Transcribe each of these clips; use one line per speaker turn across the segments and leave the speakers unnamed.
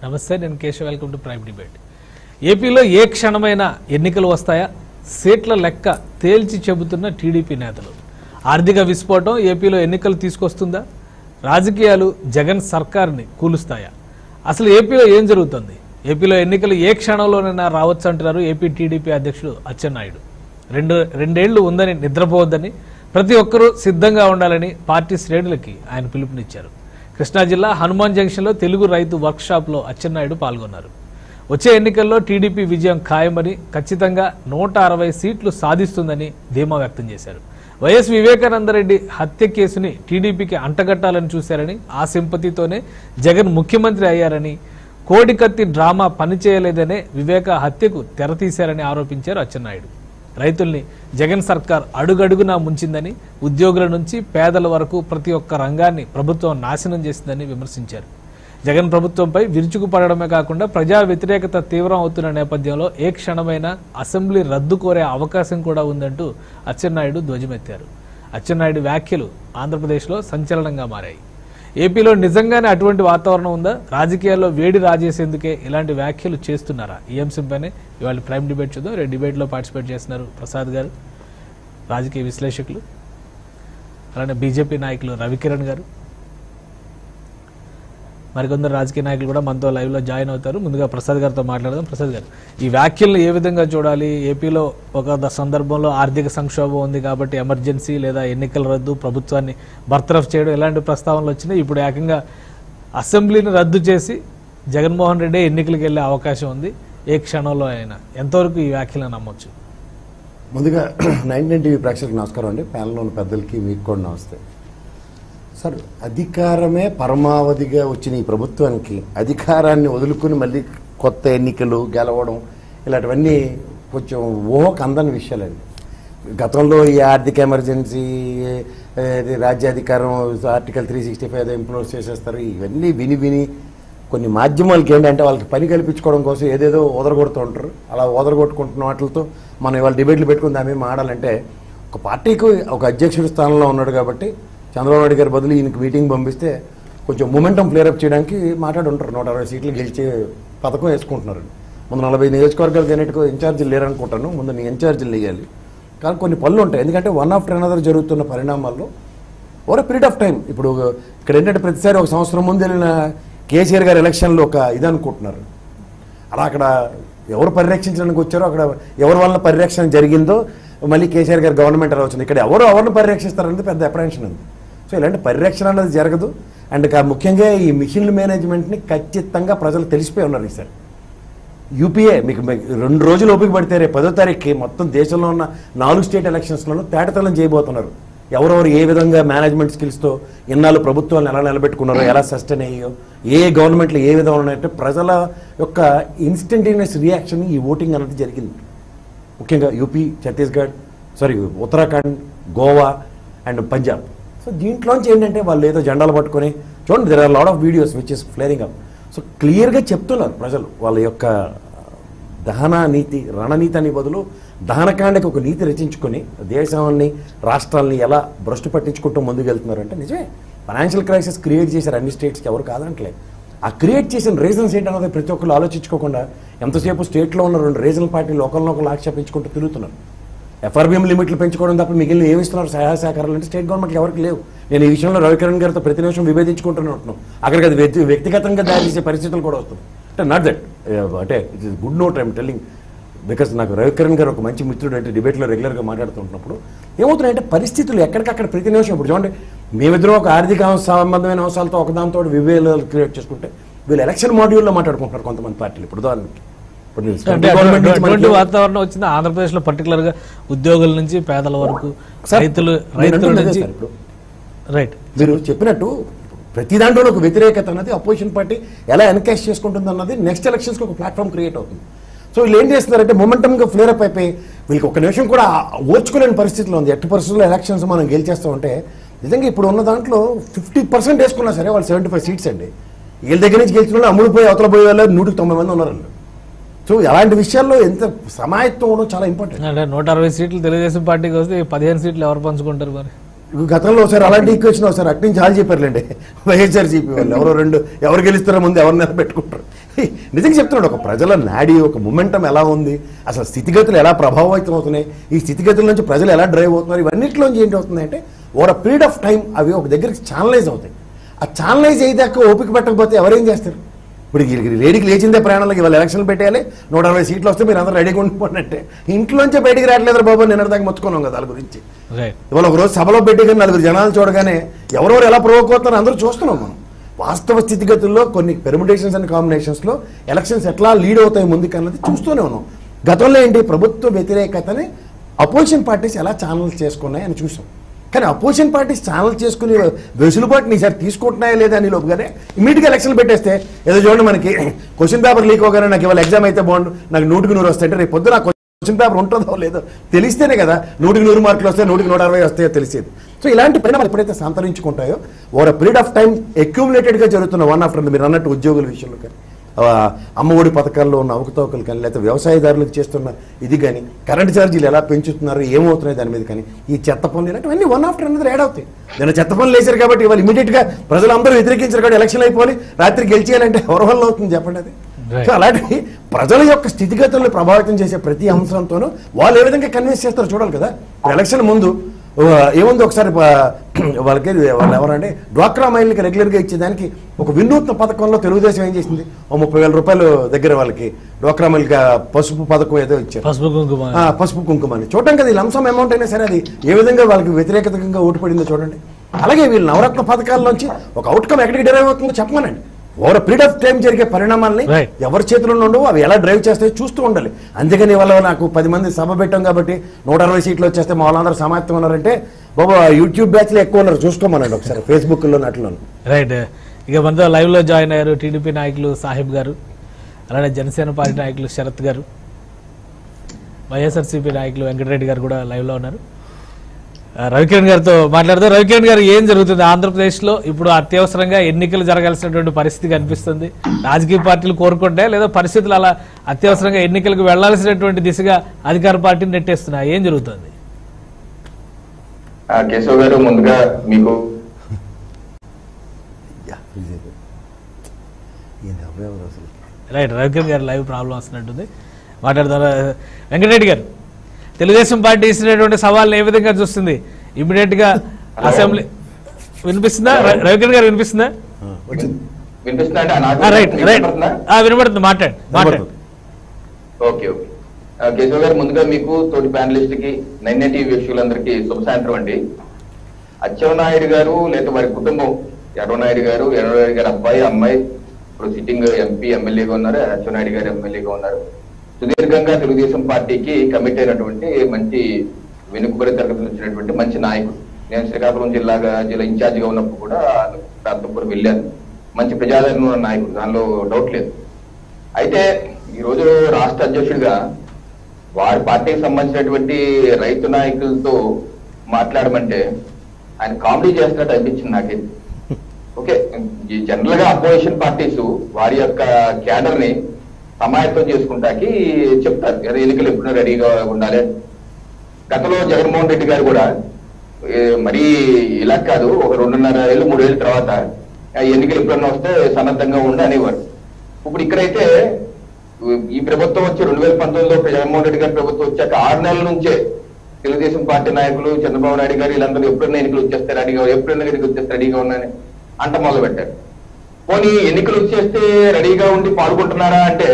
నమస్తే నేను Keshav welcome to prime debate ఏపీలో ఏ క్షణమైన ఎన్నికలు వస్తాయా సీట్ల లెక్క తేల్చి చెబుతున్న టీడీపీ నేతలు ఆర్థిక విస్ఫోటం ఏపీలో ఎన్నికలు తీసుకొస్తుందా రాజకీయాలు జగన్ సర్కార్ని కూలుస్తాయా అసలు ఏపీలో ఏం జరుగుతుంది ఏపీలో ఎన్నికలు ఏ క్షణంలోనైనా రావచ్చు అంటున్నారు ఏపీ టీడీపీ అధ్యక్షుడు అచ్చెన్నాయుడు రెండు రెండేళ్లు ఉందని నిద్రపోవద్దని ప్రతి ఒక్కరూ సిద్ధంగా ఉండాలని పార్టీ శ్రేణులకి ఆయన పిలుపునిచ్చారు కృష్ణా జిల్లా హనుమాన్ జంక్షన్లో తెలుగు రైతు వర్క్షాప్లో అచ్చెన్నాయుడు పాల్గొన్నారు వచ్చే ఎన్నికల్లో టీడీపీ విజయం ఖాయమని ఖచ్చితంగా నూట అరవై సీట్లు సాధిస్తుందని ధీమా వ్యక్తం చేశారు వైఎస్ వివేకానందరెడ్డి హత్య కేసుని టీడీపీకి అంటగట్టాలని చూశారని ఆ సింపతితోనే జగన్ ముఖ్యమంత్రి అయ్యారని కోడికత్తి డ్రామా పనిచేయలేదనే వివేక హత్యకు తెరతీశారని ఆరోపించారు అచ్చెన్నాయుడు రైతుల్ని జగన్ సర్కార్ అడుగడుగునా ముంచిందని ఉద్యోగుల నుంచి పేదల వరకు ప్రతి ఒక్క రంగాన్ని ప్రభుత్వం నాశనం చేసిందని విమర్శించారు జగన్ ప్రభుత్వంపై విరుచుకుపడడమే కాకుండా ప్రజా వ్యతిరేకత తీవ్రం అవుతున్న నేపథ్యంలో ఏ క్షణమైనా అసెంబ్లీ రద్దు కోరే అవకాశం కూడా ఉందంటూ అచ్చెన్నాయుడు ధ్వజమెత్తారు అచ్చెన్నాయుడు వ్యాఖ్యలు ఆంధ్రప్రదేశ్లో సంచలనంగా మారాయి ఏపీలో నిజంగానే అటువంటి వాతావరణం ఉందా రాజకీయాల్లో వేడి రాజేసేందుకే ఇలాంటి వ్యాఖ్యలు చేస్తున్నారా ఈ అంశంపైనే ఇవాళ ప్రైమ్ డిబేట్ చూద్దాం రేపు డిబేట్లో పార్టిసిపేట్ చేస్తున్నారు ప్రసాద్ గారు రాజకీయ విశ్లేషకులు అలానే బీజేపీ నాయకులు రవికిరణ్ గారు మరికొందరు రాజకీయ నాయకులు కూడా మనతో లైవ్ లో జాయిన్ అవుతారు ముందుగా ప్రసాద్ గారితో మాట్లాడదాం ప్రసాద్ గారు ఈ వ్యాఖ్యలను ఏ విధంగా చూడాలి ఏపీలో ఒక ద- సందర్భంలో ఆర్థిక సంక్షోభం ఉంది కాబట్టి ఎమర్జెన్సీ లేదా ఎన్నికల రద్దు ప్రభుత్వాన్ని బర్తరఫ్ చేయడం ఇలాంటి ప్రస్తావనలు వచ్చినాయి ఇప్పుడు ఏకంగా అసెంబ్లీని రద్దు చేసి జగన్మోహన్ రెడ్డి ఎన్నికలకు వెళ్ళే అవకాశం ఉంది ఏ క్షణంలో అయినా ఎంతవరకు ఈ వ్యాఖ్యలను నమ్మొచ్చు
ముందుగా నైన్ నైన్ టీవీ ప్రేక్షకులకు నమస్కారం అండి ప్యానల్లో ఉన్న పెద్దలకి మీకు కూడా నమస్తే సార్ అధికారమే పరమావధిగా వచ్చిన ఈ ప్రభుత్వానికి అధికారాన్ని వదులుకుని మళ్ళీ కొత్త ఎన్నికలు గెలవడం ఇలాంటివన్నీ కొంచెం ఊహకు అందని విషయాలండి గతంలో ఈ ఆర్థిక ఎమర్జెన్సీ ఏది రాజ్యాధికారం article three sixty five implode చేసేస్తారు ఇవన్నీ విని విని కొన్ని మాధ్యమాలకి ఏంటంటే వాళ్ళకి పని కల్పించుకోవడం కోసం ఏదేదో ఓదరగొడుతూ ఉంటారు అలా ఓదరగొట్టుకుంటున్న వాటితో మనం ఇవాళ డిబేట్లు పెట్టుకుని దాని మీద మాడాలంటే ఒక పార్టీకి ఒక అధ్యక్షుడి స్థానంలో ఉన్నాడు కాబట్టి చంద్రబాబు నాయుడు గారి బదులు ఈయనకి మీటింగ్ పంపిస్తే కొంచెం మొమెంటం ఫ్లేరప్ చేయడానికి మాట్లాడుంటారు నూట అరవై సీట్లు గెలిచే పథకం వేసుకుంటున్నారు ముందు నలభై నియోజకవర్గాలు అన్నిటికీ ఇన్ఛార్జీలు లేరనుకుంటాను ముందు నీ ఇన్ఛార్జీలు వేయాలి కానీ కొన్ని పనులు ఉంటాయి ఎందుకంటే వన్ ఆఫ్టర్ అనదర్ జరుగుతున్న పరిణామాల్లో ఓవర్ పీరియడ్ ఆఫ్ టైం ఇప్పుడు ఇక్కడ ఏంటంటే ప్రతిసారి ఒక సంవత్సరం ముందు వెళ్ళిన కేసీఆర్ గారి ఎలక్షన్లో ఒక ఇది అనుకుంటున్నారు అలా అక్కడ ఎవరు పరిరక్షించడానికి వచ్చారో అక్కడ ఎవరి వల్ల పరిరక్షణ జరిగిందో మళ్ళీ కేసీఆర్ గారి గవర్నమెంట్ అలా వచ్చింది ఇక్కడ ఎవరు ఎవరిని పరిరక్షిస్తారనేది పెద్ద అప్రహెన్షన్ ఉంది సో ఇలాంటి పరిరక్షణ అనేది జరగదు అండ్ కా- ముఖ్యంగా ఈ మిషన్ మేనేజ్మెంట్ని ఖచ్చితంగా ప్రజలు తెలిసిపోయి ఉన్నారు ఈసారి యూపీఏ మీకు మీ- రెండు రోజులు ఓపిక పడితే రేపు పదో తారీఖుకి మొత్తం దేశంలో ఉన్న నాలుగు స్టేట్ ఎలక్షన్స్లోనూ తేటతలం చేయబోతున్నారు ఎవరెవరు ఏ విధంగా మేనేజ్మెంట్ స్కిల్స్తో ఇన్నాళ్ళు ప్రభుత్వాలను ఎలా నిలబెట్టుకున్నారో ఎలా సస్టైన్ అయ్యో ఏ గవర్నమెంట్లు ఏ విధంగా ఉన్నాయంటే ప్రజల యొక్క ఇన్స్టంటేనియస్ రియాక్షన్ ఈ ఓటింగ్ అనేది జరిగింది ముఖ్యంగా UP Chhattisgarh sorry Uttarakhand Goa and Punjab so దీంట్లోంచి ఏంటంటే వాళ్ళు ఏదో జెండాలు పట్టుకొని చూడండి there are lot of videos which is flaring up so క్లియర్గా చెప్తున్నారు ప్రజలు వాళ్ళ యొక్క దహన నీతి రణనీతి అని బదులు దహనకాండకి ఒక నీతి రచించుకొని దేశాన్ని రాష్ట్రాలని ఎలా భ్రష్టు పట్టించుకుంటూ ముందుకు వెళ్తున్నారంటే నిజమే ఫైనాన్షియల్ క్రైసిస్ క్రియేట్ చేశారు అన్ని స్టేట్స్కి ఎవరు కాదంటలే ఆ క్రియేట్ చేసిన రీజన్స్ ఏంటన్నది ప్రతి ఒక్కరు ఆలోచించుకోకుండా ఎంతసేపు స్టేట్లో ఉన్న రెండు రీజనల్ పార్టీలు ఒకరినొకరు ఆక్షేపించుకుంటూ తిరుగుతున్నారు ఎఫ్ఆర్బిఎం లిమిట్లు పెంచుకోవడం తప్ప మిగిలిన ఏమి ఇస్తున్నారు సహాయ సహకారాలు అంటే స్టేట్ గవర్నమెంట్ ఎవరికి లేవు నేను ఈ విషయంలో రవికిరణ్ గారితో ప్రతి నిమిషం విభేదించుకుంటూనే ఉంటున్నాను అక్కడికి అది వ్యక్తి వ్యక్తిగతంగా దారి చేసే పరిస్థితులు కూడా వస్తుంది అంటే నాట్ దట్ అంటే it is good note I'm telling because నాకు రవికిరణ్ గారు ఒక మంచి మిత్రుడు అంటే డిబేట్లో రెగ్యులర్గా మాట్లాడుతుంటున్నప్పుడు ఏమవుతున్నాయంటే పరిస్థితులు ఎక్కడికక్కడ ప్రతి నిమిషం ఇప్పుడు చూడండి మేమిద్దరం ఒక ఆర్థిక సంబంధమైన అంశాలతో ఒకదాంతో విభేదాలు క్రియేట్ చేసుకుంటే వీళ్ళు ఎలక్షన్ మాడ్యూల్లో మాట్లాడుకుంటున్నారు కొంతమంది పార్టీలు ఇప్పుడు ఉదాహరణకి ఇప్పుడు
అంటే
సెంట్రల్ గవర్నమెంట్ నుంచి
అటువంటి
మనకి-
వాతావరణం వచ్చింది ఆంధ్రప్రదేశ్ లో పర్టికులర్ గా ఉద్యోగుల నుంచి పేదల వరకు
సార్,
రైతులు
నేను
రైతుల
అంటున్నదే
నుంచి
సార్ ఇప్పుడు.
రైట్
మీరు చెప్పినట్టు ప్రతి దాంట్లో ఒక వ్యతిరేకత అన్నది అపోజిషన్ పార్టీ ఎలా ఎన్కాష్ చేసుకుంటుంది అన్నది నెక్స్ట్ ఎలక్షన్స్కి ఒక ప్లాట్ఫామ్ క్రియేట్ అవుతుంది సో వీళ్ళు ఏం చేస్తున్నారంటే మొమెంటమ్గా ఫ్లేరప్ అయిపోయి వీళ్ళకి ఒక నిమిషం కూడా ఓర్చుకోలేని పరిస్థితిలో ఉంది ఎట్టి పరిస్థితుల్లో ఎలక్షన్స్ మనం గెలిచేస్తామంటే నిజంగా ఇప్పుడు ఉన్న దాంట్లో ఫిఫ్టీ పర్సెంట్ వేసుకున్నా సరే వాళ్ళు సెవెంటీ ఫైవ్ సీట్స్ అండి వీళ్ళ దగ్గర నుంచి గెలిచిన వాళ్ళు అమ్ముడు పోయి అవతల పోయే వాళ్ళు నూటికి తొంభై మంది ఉన్నారండి సో అలాంటి విషయాల్లో ఎంత సమాయత్వం ఉండడం చాలా ఇంపార్టెంట్
అంటే నూట అరవై సీట్లు తెలుగుదేశం పార్టీకి వస్తే ఈ పదిహేను సీట్లు ఎవరు పంచుకుంటారు మరి
గతంలో ఒకసారి అలాంటి ఈక్వేషన్ ఒకసారి అటు నుంచి హాల్ చెప్పారులేండి వైఎస్ఆర్ జీపీ వాళ్ళు ఎవరో రెండు ఎవరు గెలుస్తారో ముందు ఎవరు నిలబెట్టుకుంటారు నిజంగా చెప్తున్నాడు ఒక ప్రజల నాడి ఒక మొమెంటం ఎలా ఉంది అసలు స్థితిగతులు ఎలా ప్రభావితం అవుతున్నాయి ఈ స్థితిగతుల నుంచి ప్రజలు ఎలా డ్రైవ్ అవుతున్నారు ఇవన్నిటిలోంచి ఏంటి అవుతుంది అంటే over uh period of time అవి ఒక దగ్గరికి ఛానలైజ్ అవుతాయి ఆ ఛానలైజ్ అయ్యాక ఓపిక పెట్టకపోతే ఎవరేం చేస్తారు ఇప్పుడు ఈ లేడీకి లేచిందే ప్రయాణంలోకి ఇవాళ ఎలక్షన్లు పెట్టేయాలి నూట అరవై సీట్లు వస్తే మీరు అందరూ రెడీగా ఉండిపోండి అంటే ఇంట్లోంచే బయటికి రావట్లేదు బాబు నిన్న దాకా మొత్తుకున్నాం కదా దాని గురించి
రైట్
ఇవాళ ఒక రోజు సభలో పెట్టి కానీ నలుగురు జనాలు చూడగానే ఎవరెవరు ఎలా ప్రొవోక్ అవుతారో అందరూ చూస్తున్నాం మనం వాస్తవ స్థితిగతుల్లో కొన్ని పెర్మిటేషన్స్ అండ్ కాంబినేషన్స్లో ఎలక్షన్స్ ఎట్లా లీడ్ అవుతాయి ముందుకు అన్నది చూస్తూనే ఉన్నాం గతంలో ఏంటి ప్రభుత్వ వ్యతిరేకతని అపోజిషన్ పార్టీస్ ఎలా ఛానల్స్ చేసుకున్నాయి అని చూసాం కానీ అపోజిషన్ పార్టీస్ ఛానల్ చేసుకుని వెసులుబాటుని ఈసారి తీసుకుంటున్నాయా లేదా అని లోపుగానే ఇమీడియట్గా ఎలక్షన్లు పెట్టేస్తే ఏదో చూడండి మనకి క్వశ్చన్ పేపర్ లీక్ అవగానే నాకు ఇవాళ ఎగ్జామ్ అయితే బాగుండు నాకు నూటికి నూరు వస్తాయంటే రేపు పొద్దున క్వశ్చన్ పేపర్ ఉంటుందో లేదో తెలిస్తేనే కదా నూటికి నూరు మార్కులు వస్తాయి నూటికి నూట అరవై వస్తాయో తెలిసేది సో ఇలాంటి పరిణామాలు ఎప్పుడైతే సంతరించుకుంటాయో ఓవర్ పీరియడ్ ఆఫ్ టైం గా జరుగుతున్న వన్ ఆఫ్టర్ మీరు అన్నట్టు ఉద్యోగుల విషయంలో కానీ ఆ, అమ్మఒడి పథకాల్లో ఉన్న అవకతవకలు కానీ లేకపోతే వ్యవసాయదారులకు చేస్తున్న ఇది కానీ కరెంట్ ఛార్జీలు ఎలా పెంచుతున్నారు ఏమవుతున్నాయి దాని మీద కానీ ఈ చెత్త పనులు ఇలాంటివన్నీ వన్ ఆఫ్టర్ అనేది యాడ్ అవుతాయి నేను చెత్త పనులు వేశారు కాబట్టి ఇవాళ ఇమీడియట్ గా ప్రజలందరూ వ్యతిరేకించారు కాబట్టి ఎలక్షన్ అయిపోవాలి రాత్రి గెలిచేయాలంటే ఎవరి వల్ల అవుతుంది చెప్పండి అది
Right.
సో అలాంటి ప్రజల యొక్క స్థితిగతులను ప్రభావితం చేసే ప్రతి అంశంతోనూ వాళ్ళు ఏ విధంగా కన్విన్స్ చేస్తారో చూడాలి కదా ఎలక్షన్ ముందు ఆ, ఏముంది ఒకసారి ఆ, వాళ్ళకి వాళ్ళు ఎవరంటే డ్వాక్రా మహిళలకి రెగ్యులర్గా ఇచ్చేదానికి ఒక వినూత్న పథకంలో తెలుగుదేశం ఏం చేసింది ఓ ముప్పై వేల రూపాయలు దగ్గర వాళ్ళకి డ్వాక్రా మహిళకి ఆ పసుపు పథకం ఏదో ఇచ్చారు
పసుపు కుంకుమ
ఆ, పసుపు కుంకుమ అని చూడటం కదా ఈ లంసం అమౌంట్ అయినా సరే అది ఏ విధంగా వాళ్ళకి వ్యతిరేకతంగా ఓటు పడిందో చూడండి అలాగే వీళ్ళు నవరత్న పథకాల్లోంచి ఒక అవుట్కమ్ ఎక్కడికి డెరైవ్ అవుతుందో చెప్పమనండి ఓవర్ పీరియడ్ ఆఫ్ టైం జరిగే పరిణామాలని
Right.
ఎవరి చేతిలో ఉండవు అవి ఎలా డ్రైవ్ చేస్తాయో చూస్తూ ఉండాలి అందుకని ఇవాళ నాకు పది మంది సభ పెట్టాం కాబట్టి నూట అరవై సీట్లు వచ్చేస్తే మా వాళ్ళందరూ సమాయత్తం ఉన్నారంటే బాబా యూట్యూబ్ బ్యాచ్లు ఎక్కువ ఉన్నారు చూసుకోమనండి ఒకసారి ఫేస్బుక్లో అట్లా
రైట్ ఇక మనతో లైవ్ లో జాయిన్ అయ్యారు టీడీపీ నాయకులు సాహిబ్ గారు అలానే జనసేన పార్టీ నాయకులు శరత్ గారు వైఎస్ఆర్సీపీ నాయకులు వెంకటరెడ్డి గారు కూడా లైవ్ లో ఉన్నారు ఆ, రవికిరణ్ గారితో మాట్లాడుతూ రవికిరణ్ గారు ఏం జరుగుతుంది ఆంధ్రప్రదేశ్ లో ఇప్పుడు అత్యవసరంగా ఎన్నికలు జరగాల్సినటువంటి పరిస్థితి కనిపిస్తుంది రాజకీయ పార్టీలు కోరుకుంటే లేదా పరిస్థితులు అలా అత్యవసరంగా ఎన్నికలకు వెళ్లాల్సినటువంటి దిశగా అధికార పార్టీని నెట్టేస్తున్నాయి ఏం జరుగుతుంది
ఆ, కేశవ్ గారు ముందుగా మీకు
యా, please అయితే. ఏంది అబ్బాయి ఎవరు అసలు
రైట్ రవికిరణ్ గారు లైవ్ ప్రాబ్లం వస్తున్నట్టుంది మాట్లాడతారు వెంకటరెడ్డి గారు తెలుగుదేశం పార్టీ ఇచ్చినటువంటి సవాళ్ళని ఏ విధంగా చూస్తుంది ఇమీడియట్ గా అసెంబ్లీ వినిపిస్తుందా ర- రవికిరణ్ గారు వినిపిస్తుందా
ఆ, వచ్చింది
వినిపిస్తుందా అంటే నాకు
ఆ, రైట్
మీకు
రైట్
వినపడుతుందా?
ఆ, వినపడుతుంది మాట్లాడు మాట్లాడు
వినపడుతుంది.
ఓకే ఓకే ఆ, కేశవ్ గారు ముందుగా మీకు తోటి ప్యానలిస్ట్ కి నైన్య టీవీ వీక్షకులందరికీ శుభ సాయంత్రం అండి అచ్చెన్నాయుడు గారు లేదా వారి కుటుంబం ఎర్రనాయుడు గారు ఎర్రనాయుడు గారి అబ్బాయి అమ్మాయి ఇప్పుడు సిట్టింగ్ ఎంపీ ఎమ్మెల్యేగా ఉన్నారు అచ్చెన్నాయుడు గారు ఎమ్మెల్యేగా ఉన్నారు సుదీర్ఘంగా తెలుగుదేశం పార్టీకి కమిట్ అయినటువంటి మంచి వెనుకబడి తరగతి వచ్చినటువంటి మంచి నాయకుడు నేను శ్రీకాకుళం జిల్లాగా జిల్లా ఇన్ఛార్జిగా ఉన్నప్పుడు కూడా ప్రాంతం కూడా వెళ్ళాను మంచి ప్రజాదరణ ఉన్న నాయకుడు దానిలో డౌట్ లేదు అయితే ఈ రోజు రాష్ట్ర అధ్యక్షుడిగా వారి పార్టీకి సంబంధించినటువంటి రైతు నాయకులతో మాట్లాడమంటే ఆయన కామెడీ చేస్తున్నట్టు అనిపించింది నాకైతే ఓకే ఈ జనరల్ గా అపోజిషన్ పార్టీస్ వారి యొక్క క్యాడర్ ని సమాయత్తం చేసుకుంటాకి చెప్తారు ఏదో ఎన్నికలు ఎప్పుడు రెడీగా ఉండాలి గతంలో జగన్మోహన్ రెడ్డి గారు కూడా ఏ, మరీ ఇలా కాదు ఒక రెండున్నర ఏళ్ళు మూడేళ్ళ తర్వాత ఆ ఎన్నికలు ఎప్పుడన్నా వస్తే సన్నద్ధంగా ఉండి అనేవారు ఇప్పుడు ఇక్కడైతే ఈ ప్రభుత్వం వచ్చి రెండు వేల పంతొమ్మిదిలో జగన్మోహన్ రెడ్డి గారి ప్రభుత్వం వచ్చాక ఆరు నెలల నుంచే తెలుగుదేశం పార్టీ నాయకులు చంద్రబాబు నాయుడు గారు వీళ్ళందరూ ఎప్పుడైనా ఎన్నికలు వచ్చేస్తే రెడీగా ఎప్పుడైనా ఎన్నికలు వచ్చేస్తే రెడీగా ఉన్నాయని అంట మొదలు పెట్టారు పోనీ ఎన్నికలు వచ్చేస్తే రెడీగా ఉండి పాల్గొంటున్నారా అంటే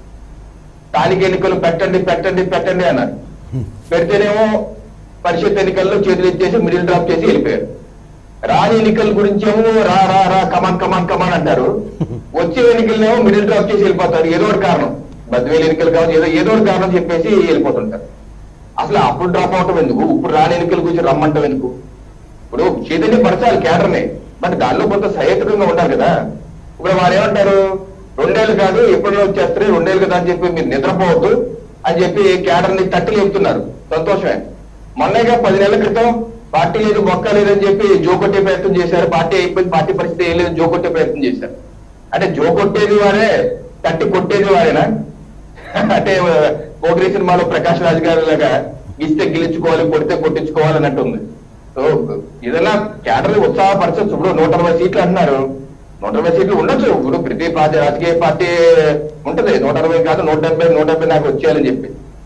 స్థానిక ఎన్నికలు పెట్టండి పెట్టండి పెట్టండి అన్నారు పెడితేనేమో పరిషత్ ఎన్నికల్లో చేతులు ఇచ్చేసి మిడిల్ డ్రాప్ చేసి వెళ్ళిపోయారు రాని ఎన్నికల గురించేమో రా రా రా కమాన్ కమాన్ కమాన్ అంటారు వచ్చే ఎన్నికలనేమో మిడిల్ డ్రాప్ చేసి వెళ్ళిపోతారు ఏదో ఒక కారణం బద్వేలు ఎన్నికలు కావచ్చు ఏదో ఏదో ఒక కారణం చెప్పేసి వెళ్ళిపోతుంటారు అసలు అప్పుడు డ్రాప్ అవటం ఎందుకు ఇప్పుడు రాని ఎన్నికల గురించి రమ్మంటాం ఎందుకు ఇప్పుడు చైతన్య పరచాలి కేడర్ని బట్ దానిలో కొంత సహేతుకంగా ఉండాలి కదా ఇప్పుడు వారు ఏమంటారు రెండేళ్ళు కాదు ఎప్పుడో వచ్చేస్తారు రెండేళ్ళు కదా అని చెప్పి మీరు నిద్రపోవద్దు అని చెప్పి కేడర్ ని తట్టి లేపుతున్నారు సంతోషమే మొన్నగా పది నెలల క్రితం పార్టీ లేదు మొక్క లేదని చెప్పి జోకొట్టే ప్రయత్నం చేశారు పార్టీ అయిపోయింది పార్టీ పరిస్థితి ఏం లేదు జోకొట్టే ప్రయత్నం చేశారు అంటే జోకొట్టేది వారే తట్టి కొట్టేది వారేనా అంటే పోగ్రీ సినిమాలో ప్రకాష్ రాజ్ గారి లాగా ఇస్తే గెలుచుకోవాలి కొడితే కొట్టించుకోవాలి అన్నట్టు ఉంది సో ఏదైనా క్యాడర్ ఉత్సాహపరచచ్చు ఇప్పుడు నూట అరవై సీట్లు అంటున్నారు నూట ఇరవై సీట్లు ఉండొచ్చు ఇప్పుడు ప్రతి పార్టీ రాజకీయ పార్టీ ఉంటది నూట అరవై కాదు నూట డెబ్బై నూట డెబ్బై నాకు వచ్చేయాలని చెప్పి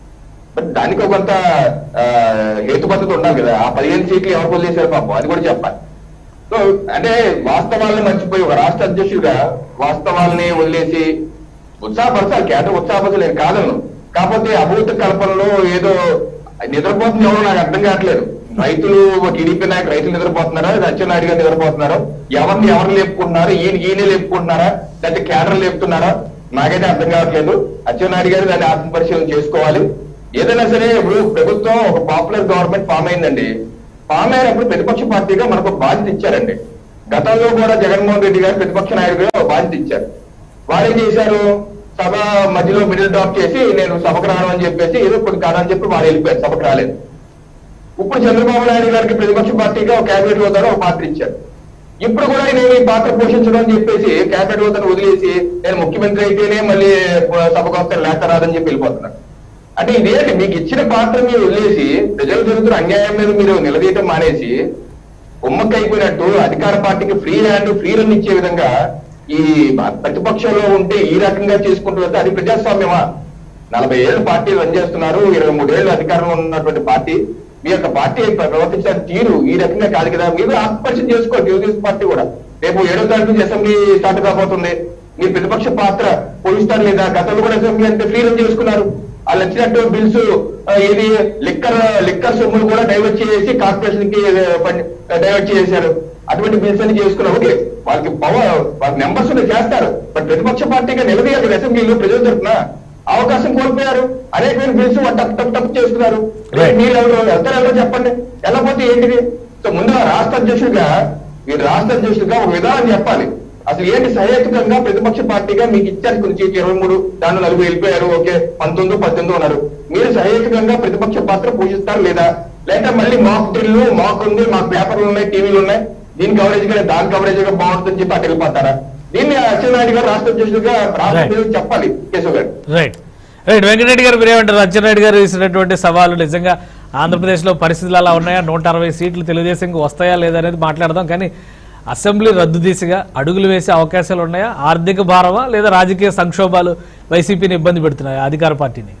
బట్ దానికి ఒక కొంత ఆ, హేతుబద్ధత ఉండాలి కదా ఆ పదిహేను సీట్లు ఎవరు వదిలేశారు పాపం అది కూడా చెప్పాలి సో అంటే వాస్తవాలను మర్చిపోయి ఒక రాష్ట్ర అధ్యక్షుడిగా వాస్తవాలని వదిలేసి ఉత్సాహపరచాలి కేంద్ర ఉత్సాహపరచాలి నేను కాదను కాకపోతే అభివృద్ధి కల్పనలో ఏదో నిద్రపోతుంది ఎవరో నాకు అర్థం కావట్లేదు రైతులు టీడీపీ నాయకు రైతులు నిద్రపోతున్నారా అచ్చెన్నాయుడు గారు నిద్రపోతున్నారా ఎవరిని ఎవరు లేపుకుంటున్నారు ఈయన ఈయన లేపుకుంటున్నారా లేకపోతే కేంద్రం లేపుతున్నారా నాకైతే అర్థం కావట్లేదు అచ్చెన్నాయుడు గారు దాన్ని ఆత్మ పరిశీలన చేసుకోవాలి ఏదైనా సరే ఇప్పుడు ప్రభుత్వం ఒక పాపులర్ గవర్నమెంట్ ఫామ్ అయిందండి ఫామ్ అయినప్పుడు ప్రతిపక్ష పార్టీగా మనకు ఒక బాధ్యత ఇచ్చారండి గతంలో కూడా జగన్మోహన్ రెడ్డి గారు ప్రతిపక్ష నాయకుడిగా ఒక బాధ్యత ఇచ్చారు వారు ఏం చేశారు సభ మధ్యలో మిడిల్ డ్రాప్ చేసి నేను సభకు రాను అని చెప్పేసి ఏదో ఇప్పుడు కాదని చెప్పి వారు వెళ్ళిపోయారు సభకు రాలేదు ఇప్పుడు చంద్రబాబు నాయుడు గారికి ప్రతిపక్ష పార్టీగా ఒక క్యాబినెట్ హోదాలో ఒక పాత్ర ఇచ్చారు ఇప్పుడు కూడా నేను ఈ పాత్ర పోషించడం అని చెప్పేసి క్యాబినెట్ హోదాను వదిలేసి నేను ముఖ్యమంత్రి అయితేనే మళ్ళీ సభకు వస్తే లేక రాదని చెప్పి వెళ్ళిపోతున్నారు అంటే ఇదేంటి మీకు ఇచ్చిన పాత్ర మీరు వదిలేసి ప్రజలు జరుగుతున్న అన్యాయం మీద మీరు నిలదీయటం మానేసి ఉమ్మక్క అయిపోయినట్టు అధికార పార్టీకి ఫ్రీ హ్యాండ్ ఫ్రీ రన్ ఇచ్చే విధంగా ఈ ప్రతిపక్షంలో ఉంటే ఈ రకంగా చేసుకుంటూ వెళ్తే అది ప్రజాస్వామ్యమా నలభై ఏళ్ళు పార్టీ రన్ చేస్తున్నారు ఇరవై మూడేళ్ళు అధికారంలో ఉన్నటువంటి పార్టీ మీ యొక్క పార్టీ ప్రవర్తించిన తీరు ఈ రకంగా కాదు కదా మీరు ఆత్మపరిచయం చేసుకోండి తెలుగుదేశం పార్టీ కూడా రేపు ఏడో తారీఖు నుంచి అసెంబ్లీ స్టార్ట్ కాబోతుంది మీరు ప్రతిపక్ష పాత్ర పోషిస్తారు లేదా గతంలో కూడా అసెంబ్లీ అంటే ఫ్రీ రన్ చేసుకున్నారు వాళ్ళు వచ్చినట్టు బిల్స్ ఏది లిక్కర్ లిక్కర్ సొమ్ములు కూడా డైవర్ట్ చేసి కార్పొరేషన్ కి డైవర్ట్ చేశారు అటువంటి బిల్స్ అన్ని చేసుకున్నారు ఓకే వాళ్ళకి పవర్ వాళ్ళ మెంబర్స్ చేస్తారు బట్ ప్రతిపక్ష పార్టీగా నిలదీయాలి కదా అసెంబ్లీలో ప్రజల తరఫున అవకాశం కోల్పోయారు అనేకమైన బిల్స్ వాళ్ళు టప్ టప్ టప్ చేస్తున్నారు
Right.
మీరు ఎవరు వెళ్తారు ఎవరో చెప్పండి వెళ్ళకపోతే ఏంటిది సో ముందు రాష్ట్ర అధ్యక్షుడిగా మీరు రాష్ట్ర అధ్యక్షుడిగా ఒక విధానం చెప్పాలి అసలు ఏంటి సహేతుకంగా ప్రతిపక్ష పార్టీగా మీకు ఇచ్చారు కొన్ని సీట్లు ఇరవై మూడు దాని నలుగురు వెళ్ళిపోయారు ఓకే పంతొమ్మిది పద్దెనిమిది ఉన్నారు మీరు సహేతుకంగా ప్రతిపక్ష పాత్ర పోషిస్తారు లేదా లేక మళ్ళీ మాక్ డ్రిల్ మాక్ ఉంది మాకు పేపర్లు ఉన్నాయి టీవీలు ఉన్నాయి దీని కవరేజ్ గా దాని కవరేజ్ గా బాగుంటుందని చెప్పి అటు వెళ్ళిపోతారా దీన్ని అచ్చెన్నాయుడు గారు రాష్ట్ర అధ్యక్షుడిగా రాష్ట్ర
Right.
ప్రజలకు చెప్పాలి కేశవ్ గారు
రైట్ రైట్ వెంకటరెడ్డి గారు మీరేమంటారు అచ్చెన్నాయుడు గారు వేసినటువంటి సవాలు నిజంగా ఆంధ్రప్రదేశ్లో పరిస్థితులు అలా ఉన్నాయా నూట అరవై సీట్లు తెలుగుదేశంకి వస్తాయా లేదా అనేది మాట్లాడదాం కానీ అసెంబ్లీ రద్దు దిశగా అడుగులు వేసే అవకాశాలు ఉన్నాయా ఆర్థిక భారమా లేదా రాజకీయ సంక్షోభాలు వైసీపీని ఇబ్బంది పెడుతున్నాయా అధికార పార్టీని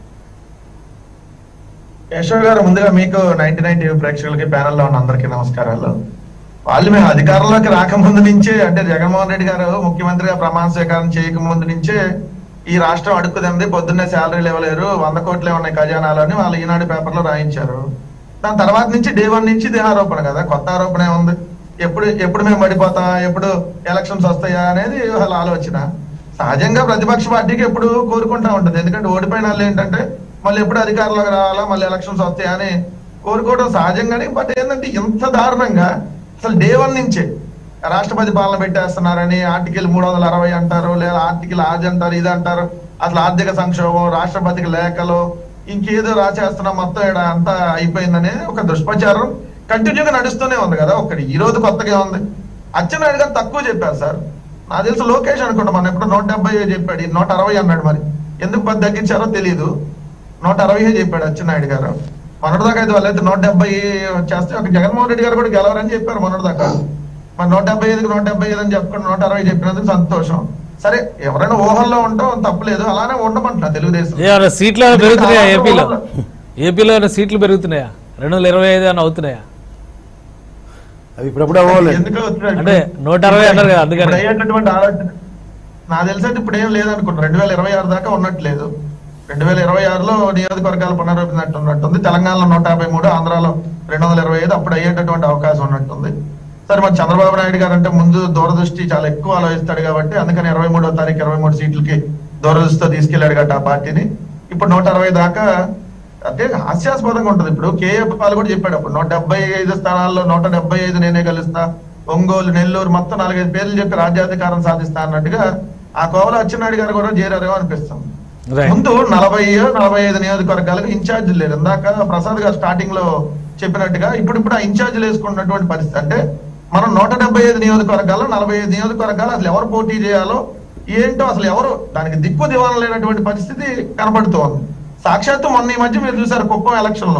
కేశవ్ గారు ముందుగా మీకు నైన్టీ నైన్ టీవీ ప్రేక్షకులకి ప్యానెల్లో ఉన్న అందరికీ నమస్కారాలు వాళ్ళు మేము అధికారంలోకి రాకముందు నుంచే అంటే జగన్మోహన్ రెడ్డి గారు ముఖ్యమంత్రిగా ప్రమాణ స్వీకారం చేయక ముందు నుంచే ఈ రాష్ట్రం అడుక్కుదంది పొద్దున్నే శాలరీలు ఇవ్వలేరు వంద కోట్లే ఉన్నాయి ఖజానాలు అని వాళ్ళు ఈనాడు పేపర్లో రాయించారు దాని తర్వాత నుంచి డే వన్ నుంచి ఇది ఆరోపణ కదా కొత్త ఆరోపణ ఏముంది ఎప్పుడు ఎప్పుడు మేము పడిపోతాం ఎప్పుడు ఎలక్షన్స్ వస్తాయా అనేది వాళ్ళ ఆలోచన సహజంగా ప్రతిపక్ష పార్టీకి ఎప్పుడు కోరుకుంటా ఉంటుంది ఎందుకంటే ఓడిపోయిన వాళ్ళు ఏంటంటే మళ్ళీ ఎప్పుడు అధికారంలోకి రావాలా మళ్ళీ ఎలక్షన్స్ వస్తాయా అని కోరుకోవడం సహజంగానే బట్ ఏంటంటే ఇంత దారుణంగా అసలు డే వన్ నుంచే రాష్ట్రపతి పాలన పెట్టేస్తున్నారని ఆర్టికల్ మూడు వందల అరవై అంటారు లేదా ఆర్టికల్ ఆది అంటారు ఇది అంటారు అసలు ఆర్థిక సంక్షోభం రాష్ట్రపతికి లేఖలు ఇంకేదో రాసేస్తున్నాం మొత్తం ఇక్కడ అంతా అయిపోయిందనేది ఒక దుష్ప్రచారం కంటిన్యూగా నడుస్తూనే ఉంది కదా ఒకటి ఈ రోజు కొత్తగా ఉంది అచ్చెన్నాయుడు గారు తక్కువ చెప్పారు సార్ నాకు తెలుసు లోకేష్ అనుకుంటా మన ఎప్పుడు నూట డెబ్బై చెప్పాడు ఈ నూట అరవై అన్నాడు మరి ఎందుకు పది తగ్గించారో తెలియదు నూట అరవై చెప్పాడు అచ్చెన్నాయుడు గారు మొన్నటిదాకా అయితే వాళ్ళైతే నూట డెబ్బై చేస్తే ఒక జగన్మోహన్ రెడ్డి గారు కూడా గెలవరని చెప్పారు మొన్నటిదాకా మరి నూట డెబ్బై ఐదుకి నూట డెబ్బై ఐదు అని చెప్పుకుని నూట అరవై చెప్పినందుకు సంతోషం సరే ఎవరైనా ఊహల్లో ఉంటాం తప్పలేదు అలానే ఉండమంటున్నా తెలుగుదేశం
ఏమైనా సీట్లు ఏమైనా పెరుగుతున్నాయా ఏపీలో ఏపీలో ఏమైనా సీట్లు పెరుగుతున్నాయా రెండు వందల ఇరవై ఐదు ఏమైనా అవుతున్నాయా
అవి ఇప్పుడప్పుడు అవ్వలేదు
ఎందుకు వచ్చినాయి?
అంటే నూట అరవై అన్నారు కదా అందుకని.
ఇప్పుడు అయ్యేటటువంటి ఆలోచన నాకు తెలిసి అయితే ఇప్పుడు ఏం లేదనుకుంటా రెండు వేల ఇరవై ఆరు దాకా ఉన్నట్లేదు రెండు వేల ఇరవై ఆరులో నియోజకవర్గాలు పునరూపినట్టు ఉన్నట్టుంది తెలంగాణలో నూట యాభై మూడు ఆంధ్రాలో రెండు వందల ఇరవై ఐదు అప్పుడు అయ్యేటటువంటి అవకాశం ఉన్నట్టుంది సరే మరి చంద్రబాబు నాయుడు గారు అంటే ముందు దూరదృష్టి చాలా ఎక్కువ ఆలోచిస్తాడు కాబట్టి అందుకని ఇరవై మూడో తారీఖు ఇరవై మూడు సీట్లకి దూరదృష్టితో తీసుకెళ్లాడు కాబట్టి ఆ పార్టీని ఇప్పుడు నూట అరవై దాకా అంటే హాస్యాస్పదంగా ఉంటుంది ఇప్పుడు కేఏ పాల్ కూడా చెప్పాడు అప్పుడు నూట డెబ్బై ఐదు స్థానాల్లో నూట డెబ్బై ఐదు నేనే గెలుస్తా ఒంగోలు నెల్లూరు మొత్తం నాలుగైదు పేర్లు చెప్పి రాజ్యాధికారం సాధిస్తా అన్నట్టుగా ఆ కోవలో అచ్చెన్నాయుడు గారు కూడా చేరారేమో అనిపిస్తుంది
రైట్
ముందు నలభై నలభై ఐదు నియోజకవర్గాలకు ఇన్ఛార్జ్ లేరు ఇందాక ప్రసాద్ గారు స్టార్టింగ్ లో చెప్పినట్టుగా ఇప్పుడు ఇప్పుడు ఆ ఇన్ఛార్జీలు వేసుకున్నటువంటి పరిస్థితి అంటే మనం నూట డెబ్బై ఐదు నియోజకవర్గాల్లో నలభై ఐదు నియోజకవర్గాలు అసలు ఎవరు పోటీ చేయాలో ఏంటో అసలు ఎవరు దానికి దిక్కు దివాణం లేనటువంటి పరిస్థితి కనబడుతోంది సాక్షాత్తు మొన్న ఈ మధ్య మీరు చూసారు కుప్పం ఎలక్షన్ లో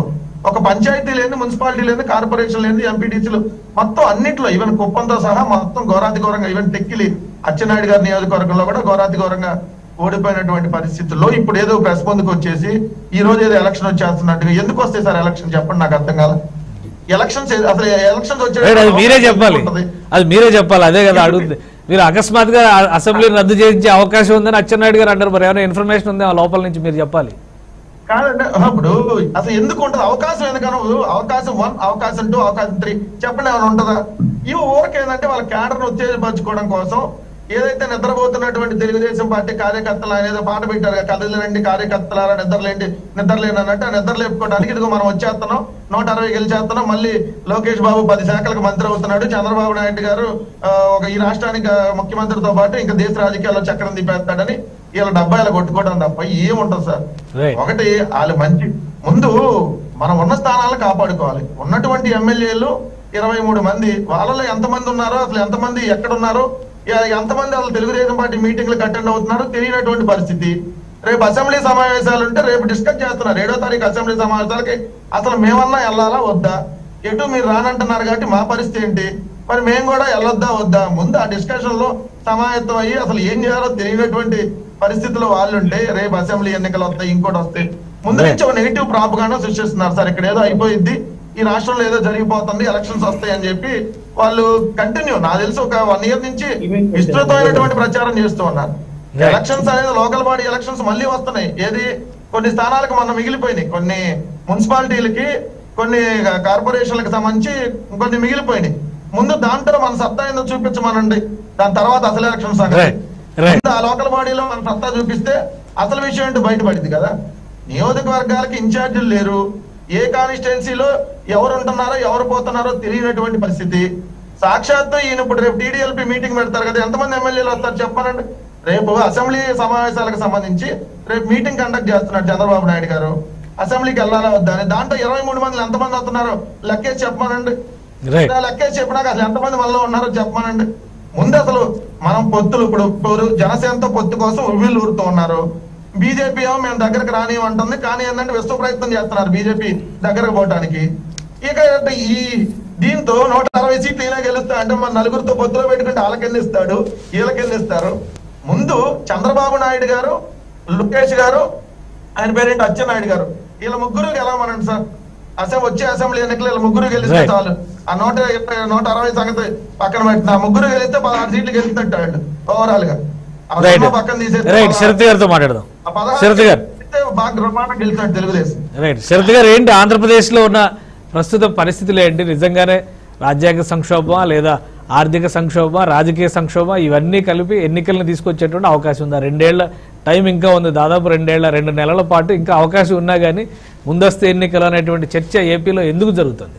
ఒక పంచాయతీ లేని మున్సిపాలిటీ లేని కార్పొరేషన్ లేని ఎంపీటీసీలు మొత్తం అన్నిట్లో ఈవెన్ కుప్పంతో సహా మొత్తం ఘోరాతి ఘోరంగా ఈవెన్ టెక్కిలి అచ్చెన్నాయుడు గారి నియోజకవర్గంలో కూడా ఘోరాతి ఘోరంగా ఓడిపోయినటువంటి పరిస్థితుల్లో ఇప్పుడు ఏదో ప్రెస్ ముందుకు వచ్చేసి ఈ రోజు ఏదో ఎలక్షన్ వచ్చేస్తున్నట్టుగా ఎందుకు వస్తాయి సార్ ఎలక్షన్ చెప్పండి నాకు అర్థం కాల ఎలక్షన్స్ అసలు ఎలక్షన్స్
రైట్ అది మీరే
వచ్చే
చెప్పాలి
ఉంటుంది.
అది మీరే చెప్పాలి అదే కదా అడుగుతుంది మీరు అకస్మాత్తుగా అ- అసెంబ్లీ రద్దు చేయించే అవకాశం ఉందని అచ్చెన్నాయుడు గారు అంటారు మరి ఏమైనా ఇన్ఫర్మేషన్ ఉంది ఆ లోపల నుంచి మీరు చెప్పాలి
కాదండి ఇప్పుడు అసలు ఎందుకు ఉంటది అవకాశం ఎందుకన్నా అవకాశం వన్ అవకాశం టూ అవకాశం త్రీ చెప్పండి ఏమైనా ఉంటుందా ఇవి ఊరికి ఏంటంటే వాళ్ళ క్యాడర్ ఉత్తేజపరచుకోవడం కోసం ఏదైతే నిద్రపోతున్నటువంటి తెలుగుదేశం పార్టీ కార్యకర్తలు ఆయన ఏదో పాట పెట్టారు కదా, కదిలేండి కార్యకర్తలారా నిద్రలేండి నిద్రలేని అన్నట్టు ఆ నిద్ర లేపుకోవడానికి ఇదిగో మనం వచ్చేస్తున్నాం నూట అరవై గెలిచేస్తున్నాం మళ్ళీ లోకేష్ బాబు పది శాఖలకు మంత్రి అవుతున్నాడు చంద్రబాబు నాయుడు గారు ఆ, ఒక ఈ రాష్ట్రానికి ఆ, ముఖ్యమంత్రితో పాటు ఇంకా దేశ రాజకీయాల్లో చక్రం తిప్పేస్తాడని వీళ్ళ డబ్బాయిలు కొట్టుకోవడం తప్ప ఏముంటది సార్
Right.
ఒకటి వాళ్ళు మంచి ముందు మనం ఉన్న స్థానాలను కాపాడుకోవాలి ఉన్నటువంటి ఎమ్మెల్యేలు ఇరవై మూడు మంది వాళ్ళలో ఎంతమంది ఉన్నారో అసలు ఎంతమంది ఎక్కడ ఉన్నారో ఎ- ఎంతమంది అసలు తెలుగుదేశం పార్టీ మీటింగ్లకు అటెండ్ అవుతున్నారో తెలియనటువంటి పరిస్థితి రేపు అసెంబ్లీ సమావేశాలు ఉంటే రేపు డిస్కస్ చేస్తున్నారు ఏడో తారీఖు అసెంబ్లీ సమావేశాలకి అసలు మేమన్నా వెళ్ళాలా వద్దా ఎటు మీరు రానంటున్నారు కాబట్టి మా పరిస్థితి ఏంటి మరి మేము కూడా వెళ్ళొద్దా వద్దా ముందు ఆ డిస్కషన్ లో సమాయత్తం అయ్యి అసలు ఏం చేయాలో తెలియనటువంటి పరిస్థితుల్లో వాళ్ళు ఉంటే రేపు అసెంబ్లీ ఎన్నికలు వస్తాయి ఇంకోటి వస్తాయి ముందు నుంచి ఒక నెగిటివ్ ప్రాపగానే సృష్టిస్తున్నారు సార్ ఇక్కడ ఏదో అయిపోయింది ఈ రాష్ట్రంలో ఏదో జరిగిపోతుంది ఎలక్షన్స్ వస్తాయి అని చెప్పి వాళ్ళు కంటిన్యూ నాకు తెలిసి ఒక వన్ ఇయర్ నుంచి విస్తృతమైనటువంటి ప్రచారం చేస్తూ ఉన్నారు
Right.
ఎలక్షన్స్ అనేది లోకల్ బాడీ ఎలక్షన్స్ మళ్ళీ వస్తున్నాయి ఏది కొన్ని స్థానాలకు మొన్న మిగిలిపోయినాయి కొన్ని మున్సిపాలిటీలకి కొన్ని కార్పొరేషన్లకు సంబంధించి కొన్ని మిగిలిపోయినాయి ముందు దాంట్లో మన సత్తా ఏందో చూపించమనండి దాని తర్వాత అసలు ఎలక్షన్ సంగతి
Right. Right.
ముందు ఆ లోకల్ బాడీలో మన సత్తా చూపిస్తే అసలు విషయం ఏంటో బయటపడింది కదా నియోజకవర్గాలకి ఇన్ఛార్జీలు లేరు ఏ కాన్స్టిట్యున్సీలో ఎవరు ఉంటున్నారో ఎవరు పోతున్నారో తెలియనటువంటి పరిస్థితి సాక్షాత్తు ఈయన ఇప్పుడు రేపు టీడీఎల్పీ మీటింగ్ పెడతారు కదా ఎంతమంది ఎమ్మెల్యేలు వస్తారు చెప్పానండి రేపు అసెంబ్లీ సమావేశాలకు సంబంధించి రేపు మీటింగ్ కండక్ట్ చేస్తున్నారు చంద్రబాబు నాయుడు గారు అసెంబ్లీకి వెళ్ళాలా వద్దా అని దాంట్లో ఇరవై మూడు మంది ఎంతమంది వస్తున్నారు లెక్కేసి చెప్పమనండి
రైట్
ఇలా లెక్కేసి చెప్పినాక అసలు ఎంతమంది మనలో ఉన్నారో చెప్పమనండి ముందు అసలు మనం పొత్తులు ఇప్పుడు ఇప్పుడు జనసేనతో పొత్తు కోసం ఉవ్విళ్ళు ఊరుతూ ఉన్నారు బీజేపీ ఏమో మేము దగ్గరకు రాని అంటుంది కానీ ఏంటంటే విశ్వ ప్రయత్నం చేస్తున్నారు బీజేపీ దగ్గరకు పోవడానికి ఇక ఈ దీంతో నూట అరవై సీట్లు ఇలా గెలుస్తా అంటే మన నలుగురితో పొత్తులో పెట్టుకుంటే వాళ్ళకెళ్ళి ఇస్తాడు వీళ్ళకెళ్ళి ఇస్తారు ముందు చంద్రబాబు నాయుడు గారు లోకేష్ గారు ఆయన పేరేంటి అచ్చెన్నాయుడు గారు వీళ్ళ ముగ్గురు గెలవమనండి సార్ అసెంబ్లీ వచ్చే అసెంబ్లీ ఎన్నికలు వీళ్ళ ముగ్గురు గెలిస్తే
Right.
చాలు ఆ నూట ఇరవై నూట అరవై సంగతి పక్కన పెట్టిన ఆ ముగ్గురు గెలిస్తే పదహారు సీట్లు గెలుస్తున్నట్టు వాళ్ళు ఓవరాల్ గా ఆ
రైట్
సొమ్ము పక్కన తీసేస్తే
రైట్
పదహారు-
శరత్ గారితో మాట్లాడదాం
ఆ పదహారు
శరత్ గారు
గెలిస్తే బాగా బ్రహ్మాండం గెలిచినట్టు తెలుగుదేశం
రైట్ శరత్ గారు ఏంటి ఆంధ్రప్రదేశ్లో ఉన్న ప్రస్తుత పరిస్థితులు ఏంటి నిజంగానే రాజ్యాంగ సంక్షోభమా లేదా ఆర్థిక సంక్షోభమా రాజకీయ సంక్షోభమా ఇవన్నీ కలిపి ఎన్నికలను తీసుకొచ్చేటువంటి అవకాశం ఉందా రెండేళ్ల టైం ఇంకా ఉంది దాదాపు రెండేళ్ల రెండు నెలల పాటు ఇంకా అవకాశం ఉన్నా కానీ ముందస్తు ఎన్నికలు అనేటువంటి చర్చ ఏపీలో ఎందుకు జరుగుతుంది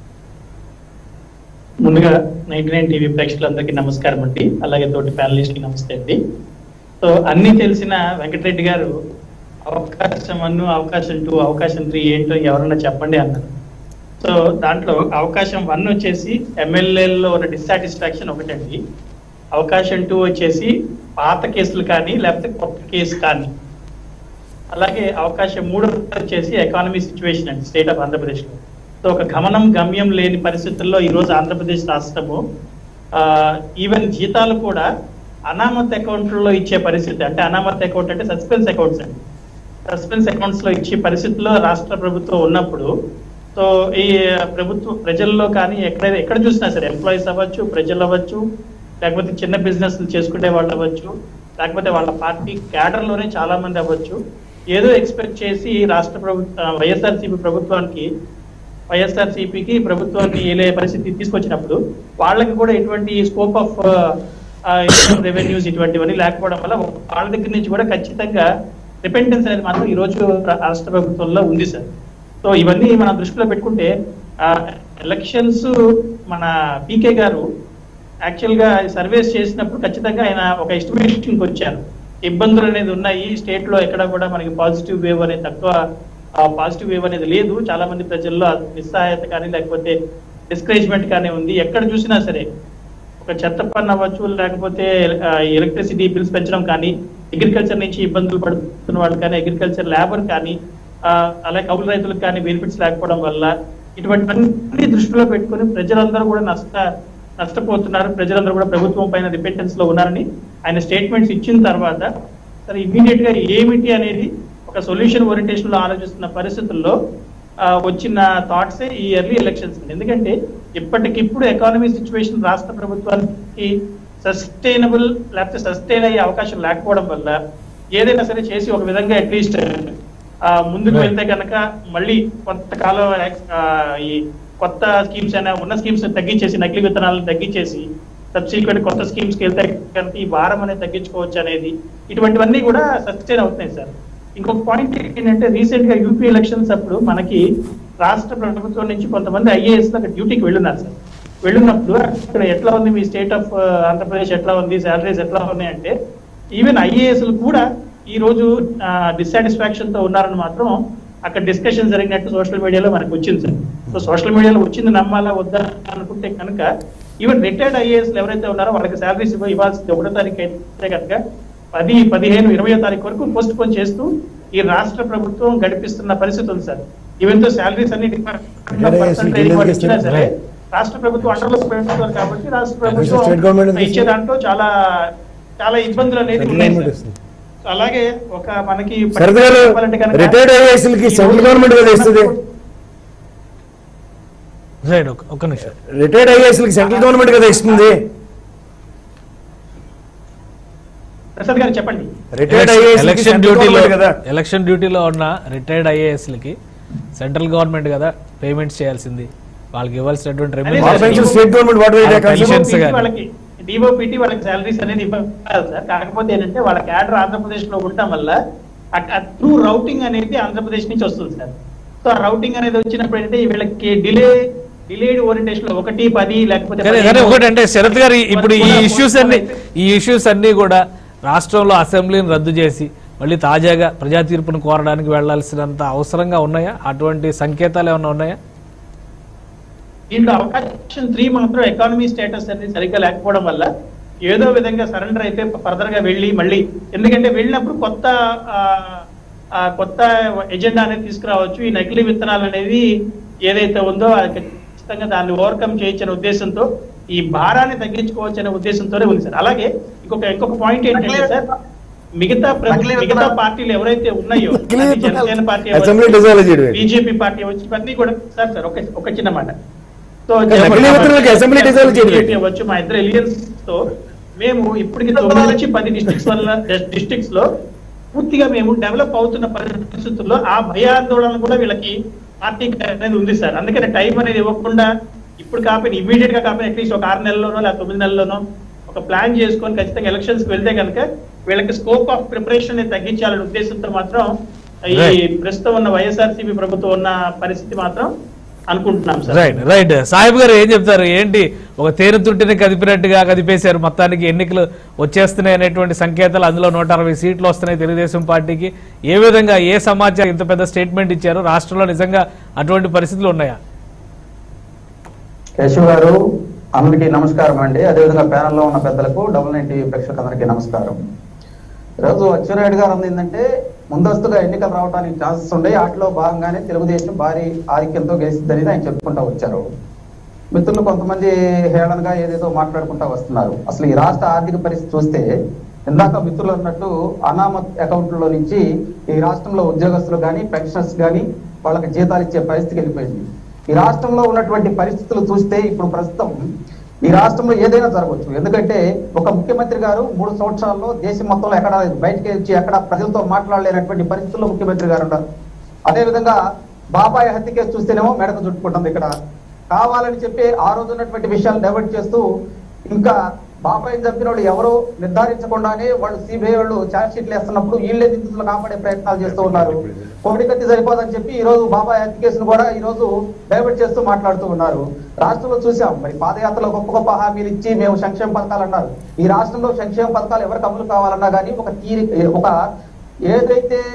ముందుగా నైన్టీ నైన్ టీవీ ప్రేక్షకులందరికీ నమస్కారం అండి అలాగే తోటి ప్యానలిస్ట్ నమస్తే అండి సో అన్ని తెలిసిన వెంకటరెడ్డి గారు అవకాశం వన్ అవకాశం టూ అవకాశం త్రీ ఏంటో ఎవరన్నా చెప్పండి అన్నారు సో దాంట్లో అవకాశం వన్ వచ్చేసి ఎమ్మెల్యేల్లో ఉన్న డిస్సాటిస్ఫాక్షన్ ఒకటండి అవకాశం టూ వచ్చేసి పాత కేసులు కానీ లేకపోతే కొత్త కేసు కానీ అలాగే అవకాశం మూడు వచ్చేసి ఎకానమీ సిచ్యువేషన్ అండి స్టేట్ ఆఫ్ ఆంధ్రప్రదేశ్ లో సో ఒక గమనం గమ్యం లేని పరిస్థితుల్లో ఈ రోజు ఆంధ్రప్రదేశ్ రాష్ట్రము ఈవెన్ జీతాలు కూడా అనామత్ అకౌంట్లో ఇచ్చే పరిస్థితి అంటే అనామత్ అకౌంట్ అంటే సస్పెన్స్ అకౌంట్స్ అండి సస్పెన్స్ అకౌంట్స్ లో ఇచ్చే పరిస్థితుల్లో రాష్ట్ర ప్రభుత్వం ఉన్నప్పుడు సో ఈ ప్రభుత్వ ప్రజల్లో కానీ ఎక్కడ ఎక్కడ చూసినా సరే ఎంప్లాయీస్ అవ్వచ్చు ప్రజలు అవ్వచ్చు లేకపోతే చిన్న బిజినెస్ చేసుకునే వాళ్ళు అవ్వచ్చు లేకపోతే వాళ్ళ పార్టీ క్యాడర్ లోనే చాలా మంది అవ్వచ్చు ఏదో ఎక్స్పెక్ట్ చేసి రాష్ట్ర ప్రభుత్వ వైఎస్ఆర్సీపీ ప్రభుత్వానికి వైఎస్ఆర్సీపీకి ప్రభుత్వాన్ని ఏలే పరిస్థితి తీసుకొచ్చినప్పుడు వాళ్ళకి కూడా ఎటువంటి స్కోప్ ఆఫ్ రెవెన్యూస్ ఇటువంటివన్నీ లేకపోవడం వల్ల వాళ్ళ దగ్గర నుంచి కూడా ఖచ్చితంగా డిపెండెన్స్ అనేది మాత్రం ఈ రోజు రా- రాష్ట్ర ప్రభుత్వంలో ఉంది సార్ సో ఇవన్నీ మనం దృష్టిలో పెట్టుకుంటే ఎలక్షన్స్ మన పీకే గారు యాక్చువల్ గా సర్వేస్ చేసినప్పుడు ఖచ్చితంగా ఆయన ఒక ఎస్టిమేషన్ వచ్చారు ఇబ్బందులు అనేది ఉన్నాయి స్టేట్ లో ఎక్కడ కూడా మనకి పాజిటివ్ వేవ్ అనేది తక్కువ పాజిటివ్ వేవ్ అనేది లేదు చాలా మంది ప్రజల్లో నిస్సహాయత కానీ లేకపోతే డిస్కరేజ్మెంట్ కానీ ఉంది ఎక్కడ చూసినా సరే ఒక చెత్త పన్ను అవ్వచ్చు లేకపోతే ఎలక్ట్రిసిటీ బిల్స్ పెంచడం కానీ అగ్రికల్చర్ నుంచి ఇబ్బందులు పడుతున్న వాళ్ళు కానీ అగ్రికల్చర్ లేబర్ కానీ ఆ, అలాగే కౌలు రైతులకు కానీ బెనిఫిట్స్ లేకపోవడం వల్ల ఇటువంటివన్నీ దృష్టిలో పెట్టుకొని ప్రజలందరూ కూడా నష్ట నష్టపోతున్నారు ప్రజలందరూ కూడా ప్రభుత్వం పైన డిపెండెన్స్ లో ఉన్నారని ఆయన స్టేట్మెంట్స్ ఇచ్చిన తర్వాత సరే ఇమీడియట్ గా ఏమిటి అనేది ఒక సొల్యూషన్ ఓరియంటేషన్ లో ఆలోచిస్తున్న పరిస్థితుల్లో ఆ, వచ్చిన థాట్స్ ఈ ఎర్లీ ఎలక్షన్స్ ఎందుకంటే ఇప్పటికిప్పుడు ఎకానమీ సిచ్యువేషన్ రాష్ట్ర ప్రభుత్వానికి సస్టైనబుల్ లేకపోతే సస్టైన్ అయ్యే అవకాశం లేకపోవడం వల్ల ఏదైనా సరే చేసి ఒక విధంగా అట్లీస్ట్ ముందుకు
Right.
వెళ్తే కనుక మళ్ళీ కొంతకాలం ఆ, ఈ కొత్త స్కీమ్స్ అయినా ఉన్న స్కీమ్స్ తగ్గించేసి నకిలీ విత్తనాలను తగ్గించేసి సబ్సిక్వెంట్ కొత్త స్కీమ్స్ కి వెళ్తే కనుక ఈ భారం అనేది తగ్గించుకోవచ్చు అనేది ఇటువంటివన్నీ కూడా సస్టైన్ అవుతున్నాయి సార్ ఇంకొక పాయింట్ ఏంటంటే రీసెంట్ గా యూపీ ఎలక్షన్స్ అప్పుడు మనకి రాష్ట్ర ప్రభుత్వం నుంచి కొంతమంది ఐఏఎస్ అక్కడ డ్యూటీకి వెళ్ళున్నారు సార్ వెళ్ళినప్పుడు అక్కడ ఎట్లా ఉంది మీ స్టేట్ ఆఫ్ ఆంధ్రప్రదేశ్ ఎట్లా ఉంది శాలరీస్ ఎట్లా ఉన్నాయి అంటే ఈవెన్ ఐఏఎస్ కూడా ఈ రోజు డిస్సాటిస్ఫాక్షన్ తో ఉన్నారని మాత్రం అక్కడ డిస్కషన్ జరిగినట్టు సోషల్ మీడియాలో మనకు వచ్చింది సార్ సో సోషల్ మీడియాలో వచ్చింది నమ్మాలా వద్దా అనుకుంటే కనుక ఈవెన్ రిటైర్డ్ ఐఏఎస్ ఎవరైతే ఉన్నారో వాళ్ళకి శాలరీస్ ఇవ్వాల్సింది ఒకటో తారీఖు అయితే కనుక పది పదిహేను ఇరవయో తారీఖు వరకు పోస్ట్ పోన్ చేస్తూ ఈ రాష్ట్ర ప్రభుత్వం గడిపిస్తున్న పరిస్థితి ఉంది సార్ ఈవెన్ తో శాలరీస్ అన్ని
Retired IAS
ఇచ్చినా సరే
Right.
రాష్ట్ర ప్రభుత్వం అండర్లో పెడుతున్నారు కాబట్టి రాష్ట్ర
State
ప్రభుత్వం
government ఎంత
ఇచ్చే దాంట్లో చాలా చాలా ఇబ్బందులు అనేది
Central
ఉన్నాయి
government
సార్.
ఇస్తుంది.
అలాగే ఒక మనకి
శరత్ గారు
చెప్పాలంటే కనుక
రిటైర్డ్ ఐఏఎస్లకి సెంట్రల్ గవర్నమెంట్ కదా ఇస్తుంది
రైట్ ఒక ఒక్క నిమిషం
రిటైర్డ్ ఐఏఎస్లకి సెంట్రల్ గవర్నమెంట్ కదా ఇస్తుంది
ప్రసాద్ గారు చెప్పండి
రిటైర్డ్
ఎలక్షన్-
ఐఏఎస్
ఎలక్షన్ డ్యూటీలో
కదా
ఎలక్షన్ డ్యూటీలో ఉన్న రిటైర్డ్ ఐఏఎస్లకి సెంట్రల్ గవర్నమెంట్ కదా పేమెంట్స్ చేయాల్సింది వాళ్ళకి ఇవ్వాల్సినటువంటి
అదే
రెమ్యూనరేషన్
వాళ్ళ
sir,
pension state government water
వాళ్ళ
కన్సూమ్
pensions
DOPT
గాని.
వాళ్ళకి డిఓపిటి వాళ్ళకి శాలరీస్ అనేది ఇవ్వాలి సార్ కాకపోతే ఏంటంటే వాళ్ళ క్యాడర్ ఆంధ్రప్రదేశ్ లో ఉండటం వల్ల త్రూ రౌటింగ్ అనేది ఆంధ్రప్రదేశ్ నుంచి వస్తుంది సార్ సో ఆ రౌటింగ్ అనేది వచ్చినప్పుడు ఏంటంటే వీళ్ళకి డిలే డిలేడ్ ఓరియంటేషన్ లో ఒకటి పది లేకపోతే
కానీ కానీ
పదిహేను
ఒకటి అంటే శరత్ గారు ఇప్పుడు ఈ
కూడా
ఇష్యూస్ అన్ని
postpone
ఈ ఇష్యూస్ అన్ని కూడా రాష్ట్రంలో అసెంబ్లీని రద్దు చేసి మళ్ళీ తాజాగా ప్రజా తీర్పును కోరడానికి వెళ్లాల్సినంత అవసరంగా ఉన్నాయా అటువంటి సంకేతాలు ఏమైనా ఉన్నాయా
దీంట్లో అవకాశం త్రీ మాత్రం ఎకానమీ స్టేటస్ అనేది సరిగ్గా లేకపోవడం వల్ల ఏదో విధంగా సరెండర్ అయితే ఫర్దర్ గా వెళ్ళి మళ్ళీ ఎందుకంటే వెళ్ళినప్పుడు కొత్త ఆ, ఆ, కొత్త ఎజెండా అనేది తీసుకురావచ్చు ఈ నకిలీ విత్తనాలు అనేది ఏదైతే ఉందో అది ఖచ్చితంగా దాన్ని ఓవర్కమ్ చేయొచ్చనే ఉద్దేశంతో ఈ భారాన్ని తగ్గించుకోవచ్చు అనే ఉద్దేశంతోనే ఉంది సార్ అలాగే ఇంకొక ఇంకొక పాయింట్ ఏంటంటే సార్ మిగతా ప్ర-
నకిలీ
మిగతా
విత్తనాలు-
పార్టీలు ఎవరైతే ఉన్నాయో
నకిలీ
అది
విత్తనాలు
జనసేన పార్టీ
అసెంబ్లీ డిజాల్వ్ చేయడం ఏంటి?
బీజేపీ పార్టీ వచ్చి ఇవన్నీ కూడా సార్ సార్ ఒక ఒక చిన్న మాట సో
నకిలీ విత్తనాలకి అసెంబ్లీ డిజాల్వ్ చేయడం ఏంటి?
BJP వచ్చి మా ఇద్దరు ఎలియన్స్ తో మేము ఇప్పటికి తొమ్మిది నుంచి పది డిస్ట్రిక్ట్స్ వల్ల డిస్ట్రిక్ట్స్ లో పూర్తిగా మేము డెవలప్ అవుతున్న పరిస్థితుల్లో ఆ భయాందోళన కూడా వీళ్ళకి పార్టీకి అనేది ఉంది సార్ అందుకని టైం అనేది ఇవ్వకుండా ఇప్పుడు కాకపోయినా ఇమీడియట్ గా కాకపోయినా అట్లీస్ట్ ఒక ఆరు నెలల్లోనో లేదా తొమ్మిది నెలల్లోనో ఒక ప్లాన్ చేసుకొని ఖచ్చితంగా ఎలక్షన్స్ కి వెళ్తే కనుక వీళ్ళకి స్కోప్ ఆఫ్ ప్రిపరేషన్ తగ్గించాలనే ఉద్దేశంతో మాత్రం ఈ
Right.
ప్రస్తుతం ఉన్న వైఎస్ఆర్సీపీ ప్రభుత్వం ఉన్న పరిస్థితి మాత్రం అనుకుంటున్నాం సార్
రైట్ రైట్ సాహిబ్ గారు ఏం చెప్తారు ఏంటి ఒక తేనె తుట్టిని కదిపినట్టుగా కదిపేశారు మొత్తానికి ఎన్నికలు వచ్చేస్తున్నాయి అనేటువంటి సంకేతాలు అందులో నూట అరవై సీట్లు వస్తున్నాయి తెలుగుదేశం పార్టీకి ఏ విధంగా ఏ సమాచారం ఇంత పెద్ద స్టేట్మెంట్ ఇచ్చారు రాష్ట్రంలో నిజంగా అటువంటి పరిస్థితులు ఉన్నాయా
కేశవ్ గారు అందరికీ నమస్కారం అండి అదేవిధంగా ప్యానెల్లో ఉన్న పెద్దలకు డబుల్ నైన్ టీవీ ప్రేక్షకులందరికీ నమస్కారం ఈరోజు అచ్చెన్నాయుడు గారు అంది ఏంటంటే ముందస్తుగా ఎన్నికలు రావడానికి ఛాన్సెస్ ఉన్నాయి వాటిలో భాగంగానే తెలుగుదేశం భారీ ఆధిక్యంతో గెలిచింది అనేది ఆయన చెప్పుకుంటా వచ్చారు మిత్రులు కొంతమంది హేళనగా ఏదేదో మాట్లాడుకుంటా వస్తున్నారు అసలు ఈ రాష్ట్ర ఆర్థిక పరిస్థితి చూస్తే ఇందాక మిత్రులు అన్నట్టు అనామత్ అకౌంట్ల నుంచి ఈ రాష్ట్రంలో ఉద్యోగస్తులు కానీ పెన్షనర్స్ కానీ వాళ్ళకి జీతాలు ఇచ్చే పరిస్థితికి వెళ్ళిపోయింది ఈ రాష్ట్రంలో ఉన్నటువంటి పరిస్థితులు చూస్తే ఇప్పుడు ప్రస్తుతం ఈ రాష్ట్రంలో ఏదైనా జరగవచ్చు ఎందుకంటే ఒక ముఖ్యమంత్రి గారు మూడు సంవత్సరాల్లో దేశం మొత్తంలో ఎక్కడ బయటకి వచ్చి ఎక్కడ ప్రజలతో మాట్లాడలేనటువంటి పరిస్థితుల్లో ముఖ్యమంత్రి గారు ఉన్నారు అదే విధంగా బాబాయ్ హత్య కేసు చూస్తేనేమో మెడకు చుట్టుకుంటుంది ఇక్కడ కావాలని చెప్పి ఆ రోజు ఉన్నటువంటి విషయాలు డైవర్ట్ చేస్తూ ఇంకా బాబాయ్ చంపిన వాళ్ళు ఎవరో నిర్ధారించకుండానే వాళ్ళు సిబిఐ వాళ్ళు ఛార్జ్ షీట్లు వేస్తున్నప్పుడు వీళ్ళే నిందితులు కాపాడే ప్రయత్నాలు చేస్తూ ఉన్నారు కోడికత్తి సరిపోదని చెప్పి ఈ రోజు బాబాయ్ హత్య కేసును కూడా ఈ రోజు డైవర్ట్ చేస్తూ మాట్లాడుతూ ఉన్నారు రాష్ట్రంలో చూసాం మరి పాదయాత్రలో గొప్ప గొప్ప హామీలు ఇచ్చి మేము సంక్షేమ పథకాలు అన్నారు ఈ రాష్ట్రంలో సంక్షేమ పథకాలు ఎవరికి అమలు కావాలన్నా కానీ ఒక తీరి ఒక ఏదైతే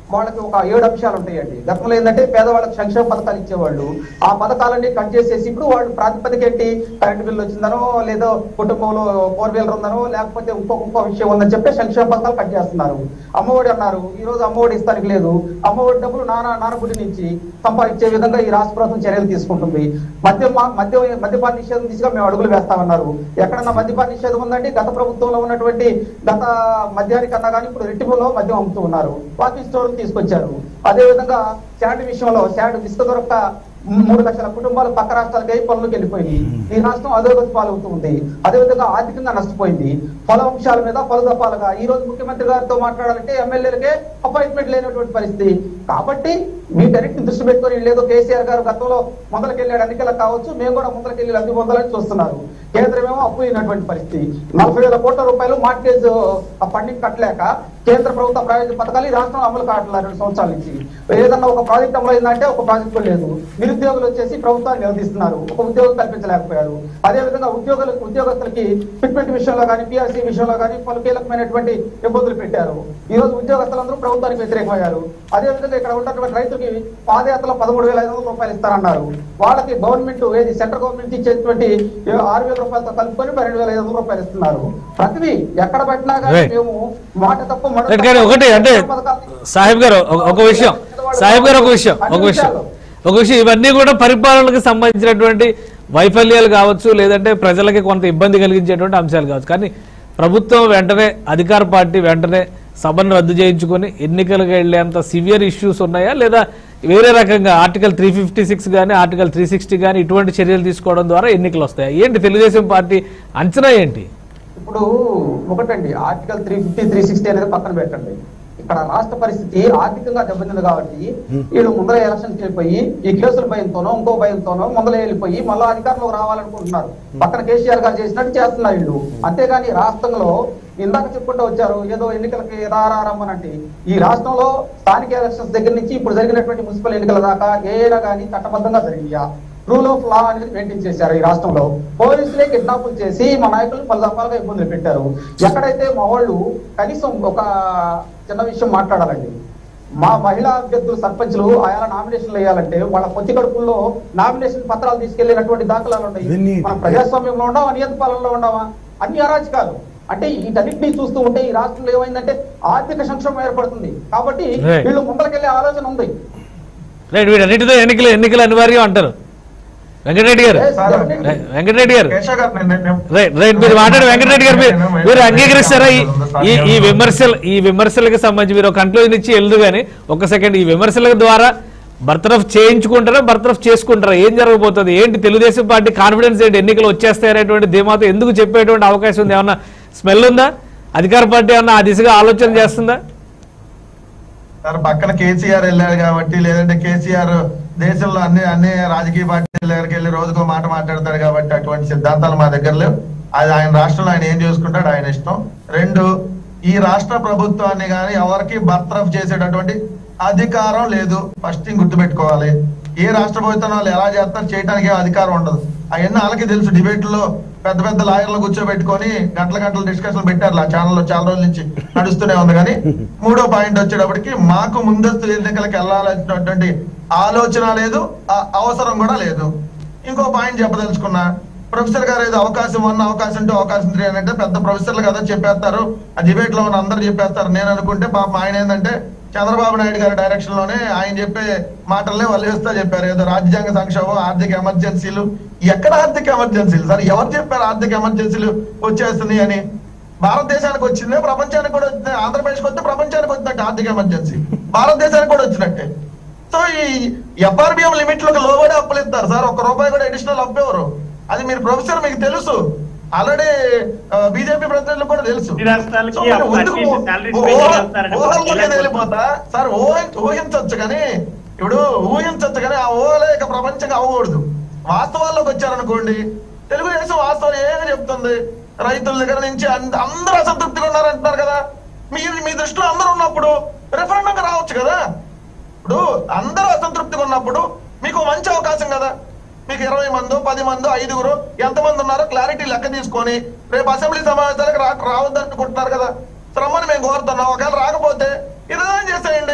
వాళ్ళకి ఒక ఏడు అంశాలు ఉంటాయండి గతంలో ఏంటంటే పేదవాళ్ళకి సంక్షేమ పథకాలు ఇచ్చేవాళ్ళు ఆ పథకాలన్నీ కట్ చేసేసి ఇప్పుడు వాళ్ళు ప్రాతిపదిక ఏంటి కరెంట్ బిల్లు వచ్చిందనో లేదో కుటుంబంలో ఫోర్ వీలర్ ఉందనో లేకపోతే ఇంకొక ఇంకో విషయం ఉందని చెప్పి సంక్షేమ పథకాలు కట్ చేస్తున్నారు అమ్మఒడి అన్నారు ఈ రోజు అమ్మఒడి ఇస్తానికి లేదు అమ్మఒడి డబ్బులు నాన్న నాన్నగుడి నుంచి సంపాదించే విధంగా ఈ రాష్ట్ర ప్రభుత్వం చర్యలు తీసుకుంటుంది మద్యం మద్యం మద్యపాన నిషేధం దిశగా మేము అడుగులు వేస్తామన్నారు ఎక్కడన్నా మద్యపాన నిషేధం ఉందండి గత ప్రభుత్వంలో ఉన్నటువంటి గత మద్యానికి అన్నా కానీ ఇప్పుడు రెట్టింపులో మద్యం అమ్ముతూ ఉన్నారు వాకింగ్ స్టోర్ తీసుకొచ్చారు అదే విధంగా శాండ్ విషయంలో శాండ్ ఇసుక దొరక్క మూడు లక్షల కుటుంబాలు పక్క రాష్ట్రాలకు అయి పనులకు వెళ్ళిపోయింది ఈ రాష్ట్రం అధోగతి పాలవుతూ ఉంది అదేవిధంగా ఆర్థికంగా నష్టపోయింది పలు అంశాల మీద పలు దఫాలుగా ఈ రోజు ముఖ్యమంత్రి గారితో మాట్లాడాలంటే ఎమ్మెల్యేలకే అపాయింట్మెంట్ లేనటువంటి పరిస్థితి కాబట్టి వీటన్నిటిని దృష్టి పెట్టుకొని లేదో కేసీఆర్ గారు గతంలో ముందరకెళ్ళాడు ఎన్నికలకు కావచ్చు మేము కూడా ముందరకెళ్ళి లబ్ధి పొందాలని చూస్తున్నారు కేంద్రమేమో అప్పు అయినటువంటి పరిస్థితి నలభై వేల కోట్ల రూపాయలు మార్టేజ్ ఫండింగ్ కట్టలేక కేంద్ర ప్రభుత్వ ప్రాయోజిత పథకాలు ఈ రాష్ట్రంలో అమలు కావట్లేదు రెండు సంవత్సరాల నుంచి ఏదన్నా ఒక ప్రాజెక్ట్ అమలు అయిందంటే ఒక ప్రాజెక్ట్ కూడా లేదు నిరుద్యోగులు వచ్చేసి ప్రభుత్వాన్ని నిలదీస్తున్నారు ఒక ఉద్యోగం కల్పించలేకపోయారు అదే విధంగా ఉద్యోగులు ఉద్యోగస్తులకి ఫిట్మెంట్ విషయంలో కానీ పిఆర్సీ విషయంలో కానీ పలు కీలకమైనటువంటి ఇబ్బందులు పెట్టారు ఈ రోజు ఉద్యోగస్తులందరూ ప్రభుత్వానికి వ్యతిరేకమయ్యారు అదే విధంగా ఇక్కడ ఉన్నటువంటి రైతుకి పాదయాత్రలో పదమూడు వేల ఐదు వందల రూపాయలు ఇస్తారన్నారు వాళ్ళకి గవర్నమెంట్ ఏది సెంట్రల్ గవర్నమెంట్ ఇచ్చేటువంటి ఏ ఆరు వేల రూపాయలతో కలుపుకొని పన్నెండు వేల ఐదు వందల రూపాయలు ఇస్తున్నారు ప్రతిదీ ఎక్కడ పెట్టినా కానీ
Right.
మేము మాట తప్ప మడమ
రైట్ కానీ
తప్ప
ఒకటి అంటే
పథకాలు-
సాహిబ్ గారు ఒక- ఒక విషయం సాహిబ్ గారు ఒక విషయం ఒక విషయం ఒక విషయం ఇవన్నీ కూడా పరిపాలనకు సంబంధించినటువంటి వైఫల్యాలు కావచ్చు లేదంటే ప్రజలకి కొంత ఇబ్బంది కలిగించేటువంటి అంశాలు కావచ్చు కానీ ప్రభుత్వం వెంటనే అధికార పార్టీ వెంటనే సభను రద్దు చేయించుకొని ఎన్నికలకు వెళ్లేంత సివియర్ ఇష్యూస్ ఉన్నాయా లేదా వేరే రకంగా ఆర్టికల్ త్రీ ఫిఫ్టీ సిక్స్ కానీ ఆర్టికల్ త్రీ సిక్స్టీ కానీ ఇటువంటి చర్యలు తీసుకోవడం ద్వారా ఎన్నికలు వస్తాయా ఏంటి తెలుగుదేశం పార్టీ అంచనా ఏంటి
ఇప్పుడు ఒకటండి article three fifty three sixty అనేది పక్కన పెట్టండి ఇక్కడ రాష్ట్ర పరిస్థితి ఆర్థికంగా దెబ్బతింది కాబట్టి వీళ్ళు ముందర ఎలక్షన్కి వెళ్ళిపోయి ఈ కేసుల భయంతోనో ఇంకో భయంతోనో ముందర వెళ్ళిపోయి మళ్ళీ అధికారంలోకి రావాలనుకుంటున్నారు పక్కన కేసీఆర్ గారు చేసినట్టు చేస్తున్నారు వీళ్ళు అంతేగాని రాష్ట్రంలో ఇందాక చెప్పుకుంటూ వచ్చారు ఏదో ఎన్నికలకి రారారమ్మనంటే ఈ రాష్ట్రంలో స్థానిక ఎలక్షన్స్ దగ్గర నుంచి ఇప్పుడు జరిగినటువంటి మున్సిపల్ ఎన్నికల దాకా ఏదైనా కానీ చట్టబద్ధంగా జరిగాయా రూల్ ఆఫ్ లా అనేది మెయింటైన్ చేశారు ఈ రాష్ట్రంలో పోలీసులే కిడ్నాపులు చేసి మా నాయకులు పలు రకాలుగా ఇబ్బందులు పెట్టారు ఎక్కడైతే మా వాళ్ళు కనీసం ఒక చిన్న విషయం మాట్లాడాలండి మా మహిళా అభ్యర్థులు సర్పంచ్లు ఆయా నామినేషన్లు వేయాలంటే వాళ్ళ పొత్తి కడుపుల్లో నామినేషన్ పత్రాలు తీసుకెళ్లినటువంటి దాఖలాలు ఉన్నాయి
ఇవన్నీ-
మన ప్రజాస్వామ్యంలో ఉండవా నియంత్ర పాలనలో ఉండవా అన్ని అరాచకాలు అంటే వీటన్నిటిని చూస్తూ ఉంటే ఈ రాష్ట్రంలో ఏమైందంటే ఆర్థిక సంక్షోభం ఏర్పడుతుంది కాబట్టి
Right.
వీళ్ళు ముందరకెళ్లే ఆలోచన ఉంది
రైట్ వీటన్నిటితో ఎన్నికలు ఎన్నికలు అనివార్యం అంటారు వెంకటరెడ్డి గారు
Yes,
sir,
definitely.
Right, Venkatareddy గారు
కేశవ్ గారు నేను- నేను-
రైట్ రైట్ మీరు మాట్లాడే వెంకటరెడ్డి గారు మీరు- మీరు అంగీకరిస్తారా ఈ- ఈ ఈ విమర్శలు ఈ విమర్శలకు సంబంధించి మీరు కంక్లూజన్ ఇచ్చి వెళ్దు కానీ ఒక సెకండ్ ఈ విమర్శల ద్వారా బర్తరఫ్ చేయించుకుంటారా బర్తరఫ్ చేసుకుంటారా ఏం జరగబోతుంది ఏంటి తెలుగుదేశం పార్టీ కాన్ఫిడెన్స్ ఏంటి ఎన్నికలు వచ్చేస్తాయనేటువంటి ధీమాతో ఎందుకు చెప్పేటువంటి అవకాశం ఉంది ఏమన్నా స్మెల్ ఉందా అధికార పార్టీ ఏమన్నా ఆ దిశగా ఆలోచన చేస్తుందా
సార్ పక్కన కేసీఆర్ వెళ్ళారు కాబట్టి లేదంటే కేసీఆర్ దేశంలో అన్ని అన్ని రాజకీయ పార్టీల దగ్గరికి వెళ్ళి రోజుకో మాట మాట్లాడతాడు కాబట్టి అటువంటి సిద్ధాంతాలు మా దగ్గర లేవు అది ఆయన రాష్ట్రంలో ఆయన ఏం చేసుకుంటాడు ఆయన ఇష్టం రెండు ఈ రాష్ట్ర ప్రభుత్వాన్ని కానీ ఎవరికి బర్తరఫ్ చేసేటటువంటి అధికారం లేదు ఫస్ట్ థింగ్ గుర్తుపెట్టుకోవాలి ఏ రాష్ట్ర ప్రభుత్వం వాళ్ళు ఎలా చేస్తారు చేయడానికి ఏం అధికారం ఉండదు అవన్నీ వాళ్ళకి తెలుసు డిబేట్లో పెద్ద పెద్ద లాయర్లు కూర్చోబెట్టుకొని గంటల గంటల డిస్కషన్ పెట్టారు ఆ ఛానల్లో చాలా రోజుల నుంచి నడుస్తూనే ఉంది కానీ మూడో పాయింట్ వచ్చేటప్పటికి మాకు ముందస్తు ఎన్నికలకు వెళ్ళాలనేటువంటి ఆలోచన లేదు ఆ అవసరం కూడా లేదు ఇంకో పాయింట్ చెప్పదలుచుకున్నా ప్రొఫెసర్ గారు ఏదో అవకాశం వన్ అవకాశం టూ అవకాశం త్రీ అని అంటే పెద్ద ప్రొఫెసర్లు కదా చెప్పేస్తారు ఆ డిబేట్ లో ఉన్న అందరు చెప్పేస్తారు నేను అనుకుంటే పాపం ఆయన ఏంటంటే చంద్రబాబు నాయుడు గారి డైరెక్షన్ లోనే ఆయన చెప్పే మాటలనే వాళ్ళు వేస్తా చెప్పారు ఏదో రాజ్యాంగ సంక్షోభం ఆర్థిక ఎమర్జెన్సీలు ఎక్కడ ఆర్థిక ఎమర్జెన్సీలు సార్ ఎవరు చెప్పారు ఆర్థిక ఎమర్జెన్సీలు వచ్చేస్తున్నాయి అని భారతదేశానికి వచ్చిందే ప్రపంచానికి కూడా వచ్చింది ఆంధ్రప్రదేశ్కి వస్తే ప్రపంచానికి వచ్చినట్టు ఆర్థిక ఎమర్జెన్సీ భారతదేశానికి కూడా వచ్చినట్టే సో ఈ ఎఫ్ఆర్బిఎం లిమిట్ లకు లోబడి అప్పులు ఇస్తారు సార్ ఒక రూపాయి కూడా అడిషనల్ అప్పు ఎవరు అది మీరు ప్రొఫెసర్ మీకు తెలుసు ఆల్రెడీ బీజేపీ ప్రతినిధులకు కూడా తెలుసు
ఈ రాష్ట్రాలకి
సో మీరు
అప్పు
ఎందుకు
అట్లీస్ట్ salaries
ఊహ-
pay చేస్తారంటే
ఊహల్లోకి
ఇలా
వెళ్ళిపోతా సార్ ఊహ ఊహించవచ్చు కానీ ఇప్పుడు ఊహించవచ్చు కానీ ఆ ఊహలే ఇక ప్రపంచంగా అవ్వకూడదు వాస్తవాల్లోకి వచ్చారనుకోండి తెలుగుదేశం వాస్తవం ఏమి చెప్తుంది రైతుల దగ్గర నుంచి అంద- అందరూ అసంతృప్తిగా ఉన్నారంటున్నారు కదా మీరు మీ దృష్టిలో అందరూ ఉన్నప్పుడు రెఫరెండంగా రావచ్చు కదా ఇప్పుడు అందరూ అసంతృప్తిగా ఉన్నప్పుడు మీకు మంచి అవకాశం కదా మీకు ఇరవై మందో పది మందో ఐదుగురు ఎంతమంది ఉన్నారో క్లారిటీ లెక్క తీసుకొని రేపు అసెంబ్లీ సమావేశాలకు రా రావద్దు అనుకుంటున్నారు కదా శ్రమని మేము కోరుతున్నాం ఒకవేళ రాకపోతే రిజైన్ చేసేయండి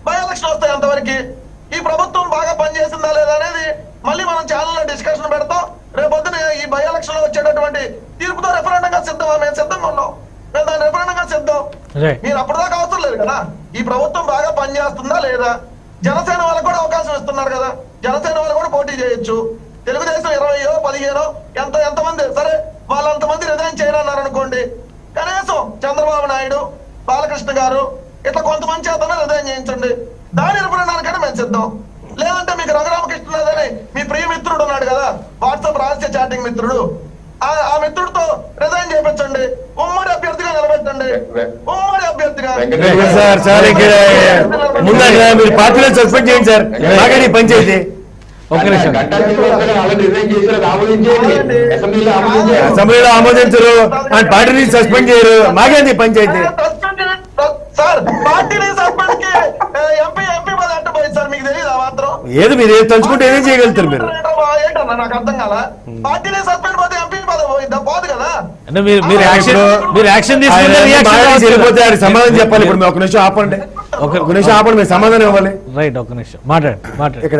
బై ఎలక్షన్ వస్తాయి అంతవరకు ఈ ప్రభుత్వం బాగా పనిచేసిందా లేదా అనేది మళ్ళీ మనం ఛానల్లో డిస్కషన్ పెడతాం రేపొద్దున ఈ బై ఎలక్షన్ లో వచ్చేటటువంటి తీర్పుతో రెఫరెండంగా సిద్ధమా మేము సిద్ధంగా ఉన్నాం మేము దాని రెఫరెండంగా సిద్ధం
రైట్
మీరు అప్పటిదాకా అవసరం లేదు కదా ఈ ప్రభుత్వం బాగా పనిచేస్తుందా లేదా జనసేన వాళ్ళకు కూడా అవకాశం ఇస్తున్నారు కదా జనసేన వాళ్ళు కూడా పోటీ చేయొచ్చు తెలుగుదేశం ఇరవయో పదిహేనో ఎంత ఎంతమంది సరే వాళ్ళంతమంది రిజైన్ చేయరన్నారు అనుకోండి కనీసం చంద్రబాబు నాయుడు బాలకృష్ణ గారు ఇట్లా కొంతమంది చేతనే రిజైన్ చేయించండి దాని రిఫరెండానికైనా మేము సిద్ధం లేదంటే మీకు రఘురామకృష్ణరాజని మీ ప్రియ మిత్రుడు ఉన్నాడు కదా వాట్సాప్ రహస్య చాటింగ్ మిత్రుడు ఆ ఆ మిత్రుడితో రిజైన్ చేయించండి ఉమ్మడి అభ్యర్థిగా నిలబెట్టండి ఉమ్మడి అభ్యర్థిగా
వెంకటరెడ్డి
సార్ సార్ ఇక్కడ ముందండి మీరు పార్టీలో సస్పెండ్ చేయండి సార్ మాకని పంచాయతీ
ఒక నిమిషం
గంటా శ్రీనివాస్ గారు ఆల్రెడీ రిజైన్ చేశారు అది ఆమోదించేయండి అసెంబ్లీలో ఆమోదించారు
అసెంబ్లీలో ఆమోదించరు ఆయన పార్టీని సస్పెండ్ చేయరు మాకేంది పంచాయతీ
సస్పెండ్ చేయండి. సార్ పార్టీని సస్పెండ్ కి ఎంపీ ఎంపీ పది అట్టపోయింది సార్ మీకు తెలియదు ఆ మాత్రం
ఏది మీరు ఏది తలుచుకుంటే ఏదేం చేయగలుగుతారు మీరు
ఏంటన్నా నాకు అర్థం కాల పార్టీని సస్పెండ్ పోతే ఎంపీ పదవి పోయిందా పోదు కదా
అంటే మీరు మీరు యాక్షన్ మీరు యాక్షన్
ఆయన
తీసుకుంటే
అన్ని మానేసి
రియాక్షన్
వెళ్ళిపోతే ఆయన సమాధానం చెప్పాలి ఇప్పుడు మీరు ఒక నిమిషం ఆపండి
ఒక-
ఒక నిమిషం ఆపండి మీరు సమాధానం ఇవ్వాలి
రైట్ ఒక నిమిషం మాట్లాడు మాట్లాడు
ఇక్కడ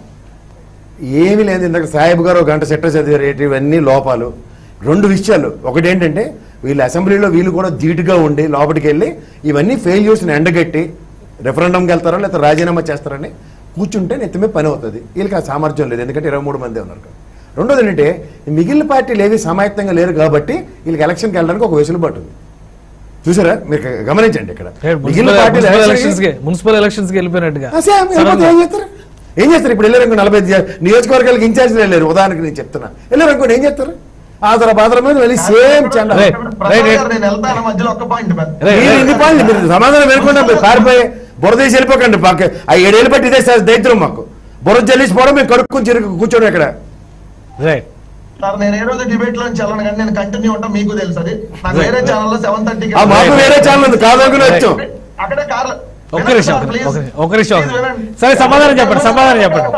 ఏమీ లేదు ఇందాక సాహెబ్ గారు ఒక గంట సెట్టర్ చదివారు ఏంటి ఇవన్నీ లోపాలు రెండు విషయాలు ఒకటి ఏంటంటే వీళ్ళు అసెంబ్లీలో వీళ్ళు కూడా ధీటుగా ఉండి లోపలికి వెళ్ళి ఇవన్నీ ఫెయిల్యూర్స్ని ఎండగట్టి రెఫరెండంకి వెళ్తారో లేకపోతే రాజీనామా చేస్తారని కూర్చుంటే నెత్తమే పని అవుతుంది వీళ్ళకి ఆ సామర్థ్యం లేదు ఎందుకంటే ఇరవై మూడు మంది ఉన్నారు కాబట్టి. రెండోది ఏంటంటే ఈ మిగిలిన పార్టీలు ఏవి సమాయత్తంగా లేరు కాబట్టి వీళ్ళకి ఎలక్షన్కి వెళ్ళడానికి ఒక వెసులుబాటు ఉంది చూసారా మీరు గమనించండి ఇక్కడ మిగిలిన
మున్సిపల్
పార్టీలు
ఎలక్షన్స్
ఎలక్షన్కి-
కి మున్సిపల్ ఎలక్షన్స్ కి వెళ్ళిపోయినట్టుగా
ఆ సేమ్ వెళ్ళిపోతే ఏం చేస్తారు ఏం చేస్తారు ఇప్పుడు వెళ్ళారు ఇంకో నలభై ఐదు నియోజకవర్గాలకు ఇన్ఛార్జ్ వెళ్ళారు ఉదాహరణకి నేను చెప్తున్నా వెళ్ళారు అనుకోండి ఏం చేస్తారు ఆధార బాధల మీద వెళ్ళి సేమ్ చండ
Right.
ప్రసాద్ గారు, నేను వెళ్తాను మధ్యలో ఒక్క పాయింట్
Right,
మీరు
right.
ఇన్ని పాయింట్లు మీరు సమాధానం వెళ్ళకుండా మీరు పారిపోయి బురదేసి వెళ్ళిపోకండి పక్క ఆ ఏడేళ్ళు బట్టి ఇదే సార్ దైత్రం మాకు బురద జల్లిసిపోవడం మేము కడుక్కొని చిరుకు కూర్చోడం ఇక్కడ
రైట్
సార్ నేను ఏ రోజు డిబేట్ లో వెళ్ళను కానీ నేను కంటిన్యూ ఉంటా మీకు తెలుసు అది నాకు వేరే ఛానల్ లో సెవెన్ థర్టీకి
ఆ మాకు వేరే ఛానల్ ఉంది కాదనుకుని వచ్చాం
అక్కడే కార్
ఒక్క నిమిషం ఒక్క నిమిషం, ఒక్క నిమిషం, ఒక్క నిమిషం సరే సమాధానం చెప్పండి సమాధానం చెప్పండి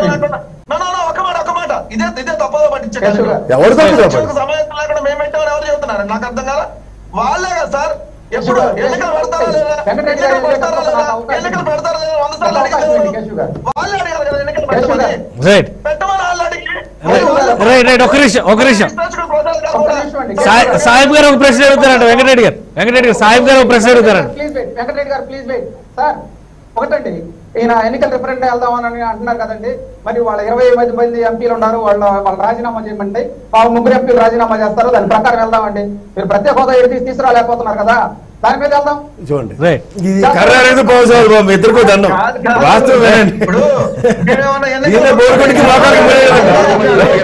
ఒక మాట ఒక మాట ఇదే ఇదే తప్పదో పట్టించే
ఎవరు తప్పు చెప్పండి
ఎలక్షన్కు సమయం లేకుండా మేము పెట్టామని ఎవరు చెబుతున్నారు నాకు అర్థం కాదా వాళ్ళే కదా సార్ ఎప్పుడు ఎన్నికలు పెడతారా లేదా
వెంకటరెడ్డి గారు
ఎన్నికలు పెడతారా లేదా
అవకాశం
ఎన్నికలు పెడతారా లేదా వంద సార్లు
అవకాశం
అడిగారు
ఇవ్వండి, కేశవ్ గారు.
వాళ్ళే అడిగారు కదా ఎన్నికలు
కేశవ్
పెట్టమని
గారు.
రైట్
పెట్టమని వాళ్ళు అడిగి
రైట్ రైట్ ఒక నిమిషం ఒక నిమిషం
ఒక్క నిమిషం అండి.
సాయి- సాహిబ్ గారు ఒక ప్రశ్న అడుగుతారంట వెంకటరెడ్డి గారు వెంకటరెడ్డి గారు సాహిబ్ గారు ఒక ప్రశ్న అడుగుతారంట
ప్లీజ్ వెయిట్ వెంకటరెడ్డి గారు ప్లీజ్ వెయిట్ సార్ ఒకటండి ఈయన ఎన్నికల రిఫరెండ్ వెళ్దామని అంటున్నారు కదండి మరి వాళ్ళ ఇరవై ఐదు మంది ఎంపీలు ఉన్నారు వాళ్ళ వాళ్ళు రాజీనామా చేయమంటే పావు ముగ్గురు ఎంపీలు రాజీనామా చేస్తారు దాని ప్రకారం వెళ్దామండి మీరు ప్రత్యేక హోదా ఏది తీసి తీసుకురాలేకపోతున్నారు కదా దాని మీద వెళ్దాం
చూడండి
రైట్
ఇది కర్రారేది పోసారు బాబు ఇద్దరికో దండం వాస్తవం వినండి
ఇప్పుడు మేమేమన్నా ఎన్నికలు-
ఈయన బోరుకొడికి మోకాళ్ళకి ముడేయాలి.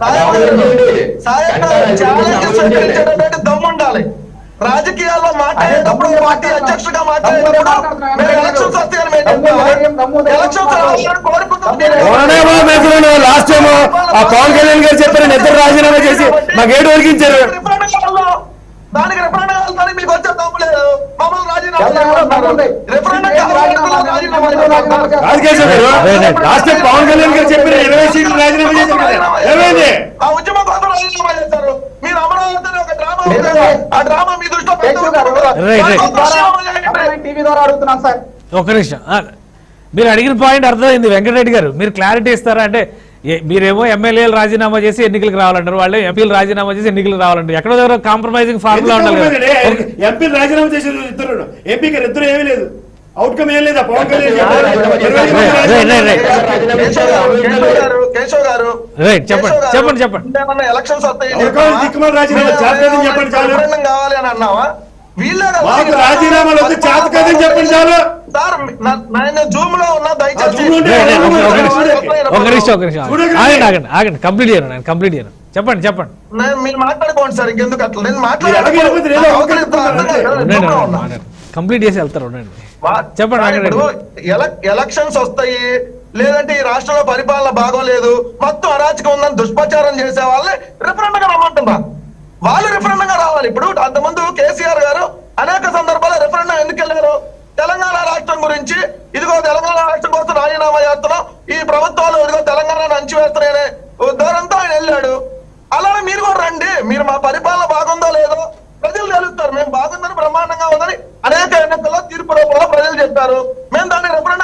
స్వీకరించేటటువంటి దమ్ము ఉండాలి రాజకీయాల్లో మాట్లాడేటప్పుడు పార్టీ అధ్యక్షుడిగా మాట్లాడేటప్పుడు మేము ఎలక్షన్స్ వస్తాయని మేము చెప్తాము. ఎలక్షన్స్ రావాలని కోరుకుంటాం
ఎవరనే బాబు మెదడు లాస్ట్ టైం ఆ పవన్ కళ్యాణ్ గారు చెప్పారు నిద్ర రాజీనామా చేసి మాకు ఏడు ఒలికించారు
దానికి రిఫరెండం వెళ్తానికి మీకు వచ్చే దమ్ము లేదు మమ్మల్ని రాజీనామా
వెళ్దాం,
చేయమంటారు.
వెళ్దాం.
రిఫరెండం
ఏం రాజీనామా
కావాలంటే రాజీనామా
రాజీనామా
చేయమంటారు.
చేస్తారు.
రాజకీయ సభ్యులు లాస్ట్ టైం పవన్ కళ్యాణ్ గారు చెప్పారు ఇరవై సీట్లు రాజీనామా చేశారు కదా. ఏమైంది
ఆ ఉద్యమం కోసం రాజీనామా చేశారు మీరు అమరావతిని ఒక డ్రామా
లేదు.
ఉంది. ఆ డ్రామా మీ దృష్టిలో పెద్ద
కేశవ్ గారు.
Right, right.
దానికోసం రాజీనామా చేయండి.
టీవీ ద్వారా అడుగుతున్నాను సార్
ఒక నిమిషం ఆ, మీరు అడిగిన పాయింట్ అర్థమైంది వెంకటరెడ్డి గారు మీరు క్లారిటీ ఇస్తారా అంటే ఏ- మీరేమో ఎమ్మెల్యేలు రాజీనామా చేసి ఎన్నికలకు రావాలంటారు వాళ్ళు ఎంపీలు రాజీనామా చేసి ఎన్నికలకు రావాలంటారు ఎక్కడో దగ్గర కాంప్రమైజింగ్ ఫార్ములా ఉండాలి కదా. ఒక-
ఎంపీ రాజీనామా చేసేది ఇద్దరు ఎంపీ గారు ఇద్దరు ఏమీ లేదు అవుట్కమ్ ఏం లేదా పవన్ కళ్యాణ్ చెప్పారు. ఇరవై ఐదు మంది
రైట్, రైట్, రైట్.
కేశవ్ గారు, కేశవ్ గారు, కేశవ్ గారు
రైట్, చెప్పండి,
కేశవ్ గారు,
చెప్పండి, చెప్పండి.
ఇంకేమన్నా ఎలక్షన్స్ వస్తాయి
ఎవరికో దిక్కుమాల రాజీనామా, చేతకాదని చెప్పండి చాలు.
రిఫరెండం కావాలి అని అన్నావా వీళ్ళే కదా
మాకు రాజీనామాలు వద్దు, చేత కాదని చెప్పండి చాలు.
సార్ నా- నేను జూమ్ లో ఉన్నా
ఆ
దయచేసి
జూమ్ లో ఉంటే
రైట్, రైట్, ఒక- ఒక నిమిషం,
చూడండి.
ఒక నిమిషం ఒక నిమిషం
చూడకండి.
ఆగండి ఆగండి ఆగండి కంప్లీట్ చేయను నేను కంప్లీట్ చేయను చెప్పండి చెప్పండి
నేను మీరు మాట్లాడుకోండి సార్ ఇంకెందుకు అట్లా నేను
మీరు ఎలాగో వెళ్ళిపోతే నేను
మాట్లాడాలి
అవకాశం
ఉండండి ఉండండి, ఉండండి. కంప్లీట్ చేసి వెళ్తారు ఉండండి చెప్పండి,
సార్,
ఆగండి.
ఇప్పుడు ఎలక్- ఎలక్షన్స్ వస్తాయి లేదంటే ఈ రాష్ట్రంలో పరిపాలన బాగోలేదు మొత్తం అరాచకం ఉందని దుష్ప్రచారం చేసే వాళ్ళని రిఫరెండం గా రమ్మంటున్నా వాళ్ళు రిఫరెండం గా రావాలి ఇప్పుడు అంతకుముందు కేసీఆర్ గారు అనేక సందర్భాల్లో రిఫరెండం ఎందుకు వెళ్ళారు తెలంగాణ రాష్ట్రం గురించి ఇదిగో తెలంగాణ రాష్ట్రం కోసం రాజీనామా చేస్తున్నాం ఈ ప్రభుత్వాలు ఇదిగో తెలంగాణను అంచివేస్తున్నాయనే ఉద్దారంతో ఆయన వెళ్ళాడు అలానే మీరు కూడా రండి మీరు మా పరిపాలన బాగుందో లేదో ప్రజలు తెలుస్తారు మేము బాగుందని బ్రహ్మాండంగా ఉందని అనేక ఎన్నికల్లో తీర్పు రూపంలో ప్రజలు చెప్పారు మేము దాన్ని రెఫరెండం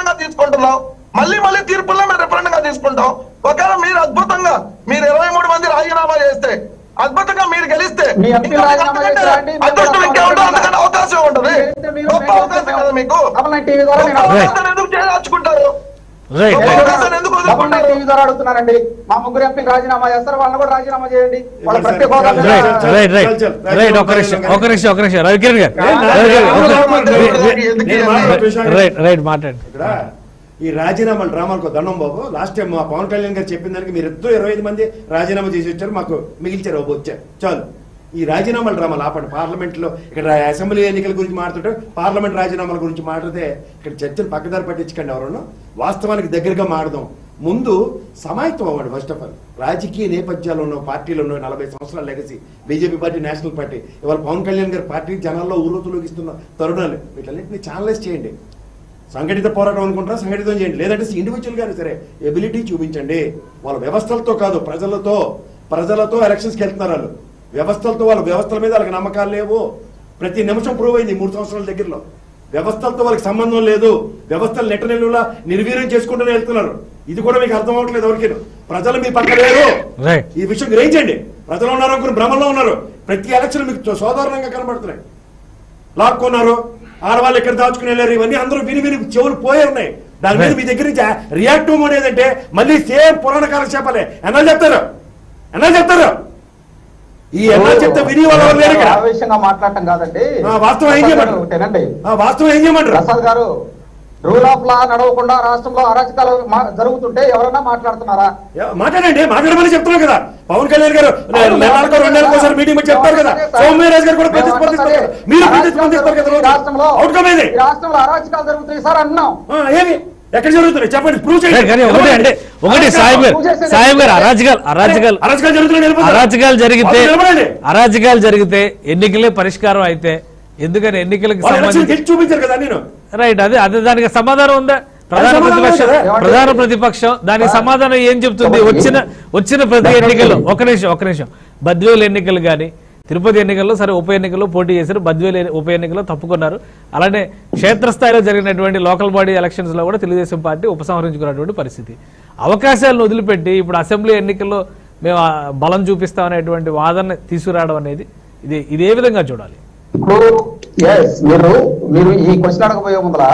తీసుకుంటున్నాం మళ్ళీ మళ్ళీ తీర్పుల్లో మేము రిఫరెండ్ గా తీసుకుంటాం ఒకవేళ మీరు అద్భుతంగా మీరు ఇరవై మూడు మంది రాజీనామా చేస్తే అద్భుతంగా మీరు గెలిస్తే
మీ ఎంపీ
ఇంకా
రాజీనామా
అంతకంటే
చేస్తారా అండి?
అదృష్టం
మేము
ఇంకేముంటుంది
కూడా
అందుకని అవకాశం ఉంటుంది
అయితే మీరు
గొప్ప
మేము
అవకాశం కదా మీకు
డబల్ నైన్ టీవీ ద్వారా నేను
గొప్ప
Right.
అవకాశాన్ని ఎందుకు చేయాల్చుకుంటారు
రైట్
గొప్ప
రైట్
అవకాశాన్ని ఎందుకు
డబల్ నైన్
వదులుకుంటారు
టీవీ ద్వారా అడుగుతున్నారండి మా ముగ్గురు ఎంపీలు రాజీనామా చేస్తారు వాళ్ళని కూడా రాజీనామా చేయండి వాళ్ళ
ఇవ్వండి
ప్రత్యేక
సార్.
హోదా మీద-
రైట్
చల్,
రైట్ రైట్
చల్, చల్.
రైట్ ఒక నిమిషం ఒక నిమిషం ఒక నిమిషం రవికిరణ్ గారు రవికిరణ్ ఒక-
నేను మాట్లాడే విషయాన్ని-
రైట్ రైట్ మాట్లాడండి
ఇక్కడ ఈ రాజీనామాలు డ్రామాలకు దండం బాబు లాస్ట్ టైం మా పవన్ కళ్యాణ్ గారు చెప్పిన దానికి మీరు ఇద్దరు ఇరవై ఐదు మంది రాజీనామా చేసి వచ్చారు మాకు మిగిల్చారు బాబు వచ్చారు చాలు ఈ రాజీనామాల డ్రామాలు ఆపండి పార్లమెంట్ లో ఇక్కడ అసెంబ్లీ ఎన్నికల గురించి మాట్లాడుతుంటే పార్లమెంట్ రాజీనామాల గురించి మాట్లాడితే ఇక్కడ చర్చలు పక్కదారి పట్టించకండి ఎవరన్నా వాస్తవానికి దగ్గరగా మాడదాం ముందు సమాయత్తం అవ్వండి ఫస్ట్ ఆఫ్ ఆల్ రాజకీయ నేపథ్యాలు ఉన్న పార్టీలు ఉన్న నలభై సంవత్సరాల legacy BJP party national party ఇవాళ పవన్ కళ్యాణ్ గారి పార్టీ జనాల్లో ఊరూతులోకిస్తున్న తరుణాలు వీటన్నిటిని ఛానలైజ్ చేయండి సంఘటిత పోరాటం అనుకుంటారా సంఘటితం చేయండి లేదంటే ఇండివిజువల్ గానే సరే ఎబిలిటీ చూపించండి వాళ్ళ వ్యవస్థలతో కాదు ప్రజలతో ప్రజలతో ఎలక్షన్స్కి వెళ్తున్నారు వాళ్ళు వ్యవస్థలతో వాళ్ళ వ్యవస్థల మీద వాళ్ళకి నమ్మకాలు లేవు ప్రతి నిమిషం ప్రూవ్ అయింది ఈ మూడు సంవత్సరాల దగ్గరలో వ్యవస్థలతో వాళ్ళకి సంబంధం లేదు వ్యవస్థలు నెట్ట నిలువలా నిర్వీర్యం చేసుకుంటూనే వెళ్తున్నారు ఇది కూడా మీకు అర్థం అవ్వట్లేదు ఎవరికి ప్రజలు మీ పక్క లేరు
రైట్
ఈ విషయం గ్రహించండి ప్రజలు ఉన్నారు అనుకుని భ్రమంలో ఉన్నారు ప్రతి ఎలక్షన్ మీకు సోదారణంగా కనబడుతున్నాయి లాక్కున్నారు ఆడవాళ్ళు ఎక్కడ దాచుకుని వెళ్ళారు ఇవన్నీ అందరూ విని విని చెవులు పోయే ఉన్నాయి దాని మీద మీ దగ్గర నుంచి రియాక్టివ్ మోడ్ ఏదంటే మళ్ళీ సేమ్ పురాణ కాలక్షేపాలే ఎన్నాళ్ళు చెప్తారు ఎన్నాళ్ళు చెప్తారు ఈ ఎన్నాళ్ళు చెప్తే విని వాళ్ళు ఎవరు లేరు ఇక్కడ
ఆవేశంగా మాట్లాడటం కాదండి
ఆ, వాస్తవం ఏం
ప్రసాద్
చేయమంటారు?
గారు, ఒకటేనండి
ఆ, వాస్తవం ఏం చేయమంటారు
ప్రసాద్ గారు రూల్ ఆఫ్ లా నడవకుండా రాష్ట్రంలో అరాచకాలు మా- జరుగుతుంటే ఎవరన్నా మాట్లాడుతున్నారా
యా, మాట్లాడండి మాట్లాడమని చెప్తున్నాం కదా పవన్ కళ్యాణ్ గారు నెలలకు రెండు నెలలకు ఒకసారి మీటింగ్ పెట్టి చెప్తారు కదా సోమవీరాజ్ గారు కూడా ప్రతిస్పందిస్తారు కదా మీరు ప్రతిస్పందిస్తారు కదా రోజు.
రాష్ట్రంలో
అవుట్కమ్ ఏది
ఈ రాష్ట్రంలో అరాచకాలు జరుగుతున్నాయి సార్ అన్నాం
ఆ, ఏమి ఎక్కడ జరుగుతున్నాయి చెప్పండి ప్రూవ్
రైట్, కానీ ఒకటి అంటే ఒకటి సాయిబ్ గారు సాయిబ్ గారు అరాజకాలు అరాజకాలు
అరాజకాలు జరుగుతున్నాయి నిలబడతారు.
అరాజకాలు జరిగితే
వాళ్ళు నిలబడండి.
అరాజకాలు జరిగితే ఎన్నికలే పరిష్కారం అయితే ఎందుకని ఎన్నికలకు
వాళ్ళు ఎలక్షన్
సంబంధించి
గెలిచి చూపించారు కదా నేను
రైట్ అదే అదే దానికి సమాధానం ఉందా ప్రధాన
సమాధానం
ప్రతిపక్షం
కదా.
ప్రధాన ప్రతిపక్షం దానికి సమాధానం ఏం చెప్తుంది వచ్చిన వచ్చిన ప్రతి ఎన్నికల్లో ఒక నిమిషం ఒక నిమిషం బద్వేలు ఎన్నికలు కానీ తిరుపతి ఎన్నికల్లో సరే ఉప ఎన్నికల్లో పోటీ చేశారు బద్వేలు ఎన్ని- ఉప ఎన్నికల్లో తప్పుకున్నారు అలానే క్షేత్రస్థాయిలో జరిగినటువంటి లోకల్ బాడీ ఎలక్షన్స్ లో కూడా తెలుగుదేశం పార్టీ ఉపసంహరించుకున్నటువంటి పరిస్థితి అవకాశాలను వదిలిపెట్టి ఇప్పుడు అసెంబ్లీ ఎన్నికల్లో మేము ఆ బలం చూపిస్తామనేటువంటి వాదన తీసుకురావడం అనేది ఇది ఇది ఏ విధంగా చూడాలి
ఇప్పుడు ఎస్ మీరు మీరు ఈ క్వశ్చన్ అడగబోయే ముందర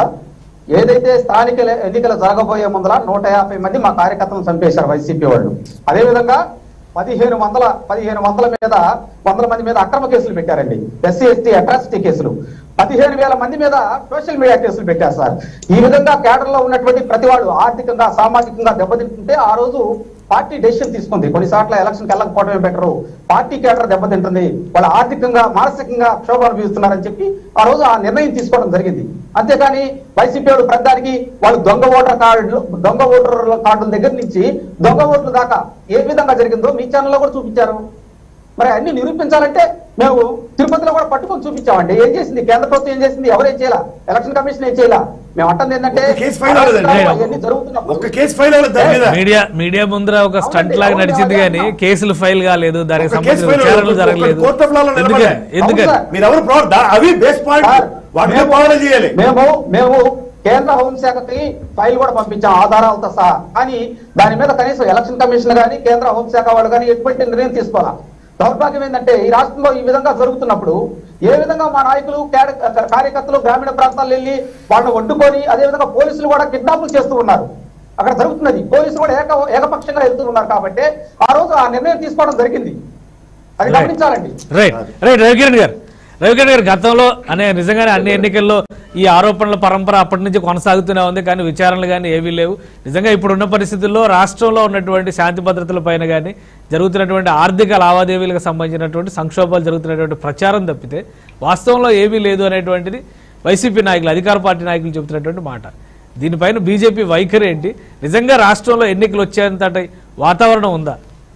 ఏదైతే స్థానిక ఎల- ఎన్నికలు జరగబోయే ముందర నూట యాభై మంది మా కార్యకర్తలను చంపేశారు వైసీపీ వాళ్ళు అదే విధంగా పదిహేను వందల పదిహేను వందల మీద వందల మంది మీద అక్రమ కేసులు పెట్టారండి ఎస్సీ ఎస్టీ అట్రాసిటీ కేసులు పదిహేను వేల మంది మీద సోషల్ మీడియా కేసులు పెట్టారు సార్ ఈ విధంగా కేడర్ లో ఉన్నటువంటి ప్రతి వాడు ఆర్థికంగా సామాజికంగా దెబ్బతింటుంటే ఆ రోజు పార్టీ డెసిషన్ తీసుకుంది కొన్నిసార్లు ఎలక్షన్ కి వెళ్ళకపోవడమే బెటరు పార్టీ కేడర్ దెబ్బతింటుంది వాళ్ళ ఆర్థికంగా మానసికంగా క్షోభ అనుభవిస్తున్నారని చెప్పి ఆ రోజు ఆ నిర్ణయం తీసుకోవడం జరిగింది అంతేగాని వైసీపీ వాళ్ళు ప్రతిదానికి వాళ్ళు దొంగ ఓటర్ కార్డు దొంగ ఓటర్ కార్డుల దగ్గర నుంచి దొంగ ఓట్ల దాకా ఏ విధంగా జరిగిందో మీ ఛానల్లో కూడా చూపించారు మరి అన్ని నిరూపించాలంటే మేము తిరుపతిలో కూడా పట్టుకొని చూపించామండి ఏం చేసింది కేంద్ర ప్రభుత్వం ఏం చేసింది ఎవరేం చేయాల ఎలక్షన్ కమిషన్ ఏం చేయాల మేము అంటుంది ఏంటంటే
ఒక్క కేసు ఫైల్ అవ్వలేదండి.
అవన్నీ జరుగుతున్నప్పుడు
ఒక్క కేసు ఫైల్ అవ్వలేదు దాని మీద
మీడియా మీడియా ముందర ఒక స్టంట్
అవునండి,
లాగా
అవును,
నడిచింది
అదే
కానీ
అన్నా.
కేసులు ఫైల్ కాలేదు దానికి
ఒక కేసు
సంబంధించిన
ఫైల్
విచారణలు
అవ్వలేదు.
జరగలేదు
ఒక కోర్టు ఆఫ్ లాలో
ఎందుకని
నిలబడ్డాయి.
ఎందుకని
అవును సార్.
మీరు ఎవరు ప్రో- దా- అవి బేస్ పాయింట్
సార్,
వాటిని
మేము-
పాలన చేయాలి
మేము మేము కేంద్ర హోంశాఖకి ఫైల్ కూడా పంపించాం ఆధారాలతో సహా కానీ దాని మీద కనీసం ఎలక్షన్ కమిషన్ కానీ కేంద్ర హోంశాఖ వాళ్ళు కానీ ఎటువంటి నిర్ణయం తీసుకోవాలా దౌర్భాగ్యం ఏంటంటే ఈ రాష్ట్రంలో ఈ విధంగా జరుగుతున్నప్పుడు ఏ విధంగా మా నాయకులు క్యాడ- కార్యకర్తలు గ్రామీణ ప్రాంతాల్లో వెళ్ళి వాళ్ళని వండుకొని అదే విధంగా పోలీసులు కూడా కిడ్నాపులు చేస్తూ ఉన్నారు అక్కడ జరుగుతున్నది పోలీసులు కూడా ఏక ఏకపక్షంగా వెళ్తూ ఉన్నారు కాబట్టి ఆ రోజు ఆ నిర్ణయం తీసుకోవడం జరిగింది అది
Right.
గమనించాలండి
రైట్ రైట్ రవికిరణ్ గారు రవికిరణ్ గారు గతంలో అనే నిజంగానే అన్ని ఎన్నికల్లో ఈ ఆరోపణల పరంపర అప్పటి నుంచి కొనసాగుతూనే ఉంది కానీ విచారణలు కానీ ఏవీ లేవు నిజంగా ఇప్పుడున్న పరిస్థితుల్లో రాష్ట్రంలో ఉన్నటువంటి శాంతి భద్రతల పైన కానీ జరుగుతున్నటువంటి ఆర్థిక లావాదేవీలకు సంబంధించినటువంటి సంక్షోభాలు జరుగుతున్నటువంటి ప్రచారం తప్పితే వాస్తవంలో ఏమీ లేదు అనేటువంటిది వైసీపీ నాయకులు అధికార పార్టీ నాయకులు చెబుతున్నటువంటి మాట దీనిపైన బీజేపీ వైఖరి ఏంటి నిజంగా రాష్ట్రంలో ఎన్నికలు వచ్చేంతటి వాతావరణం ఉందా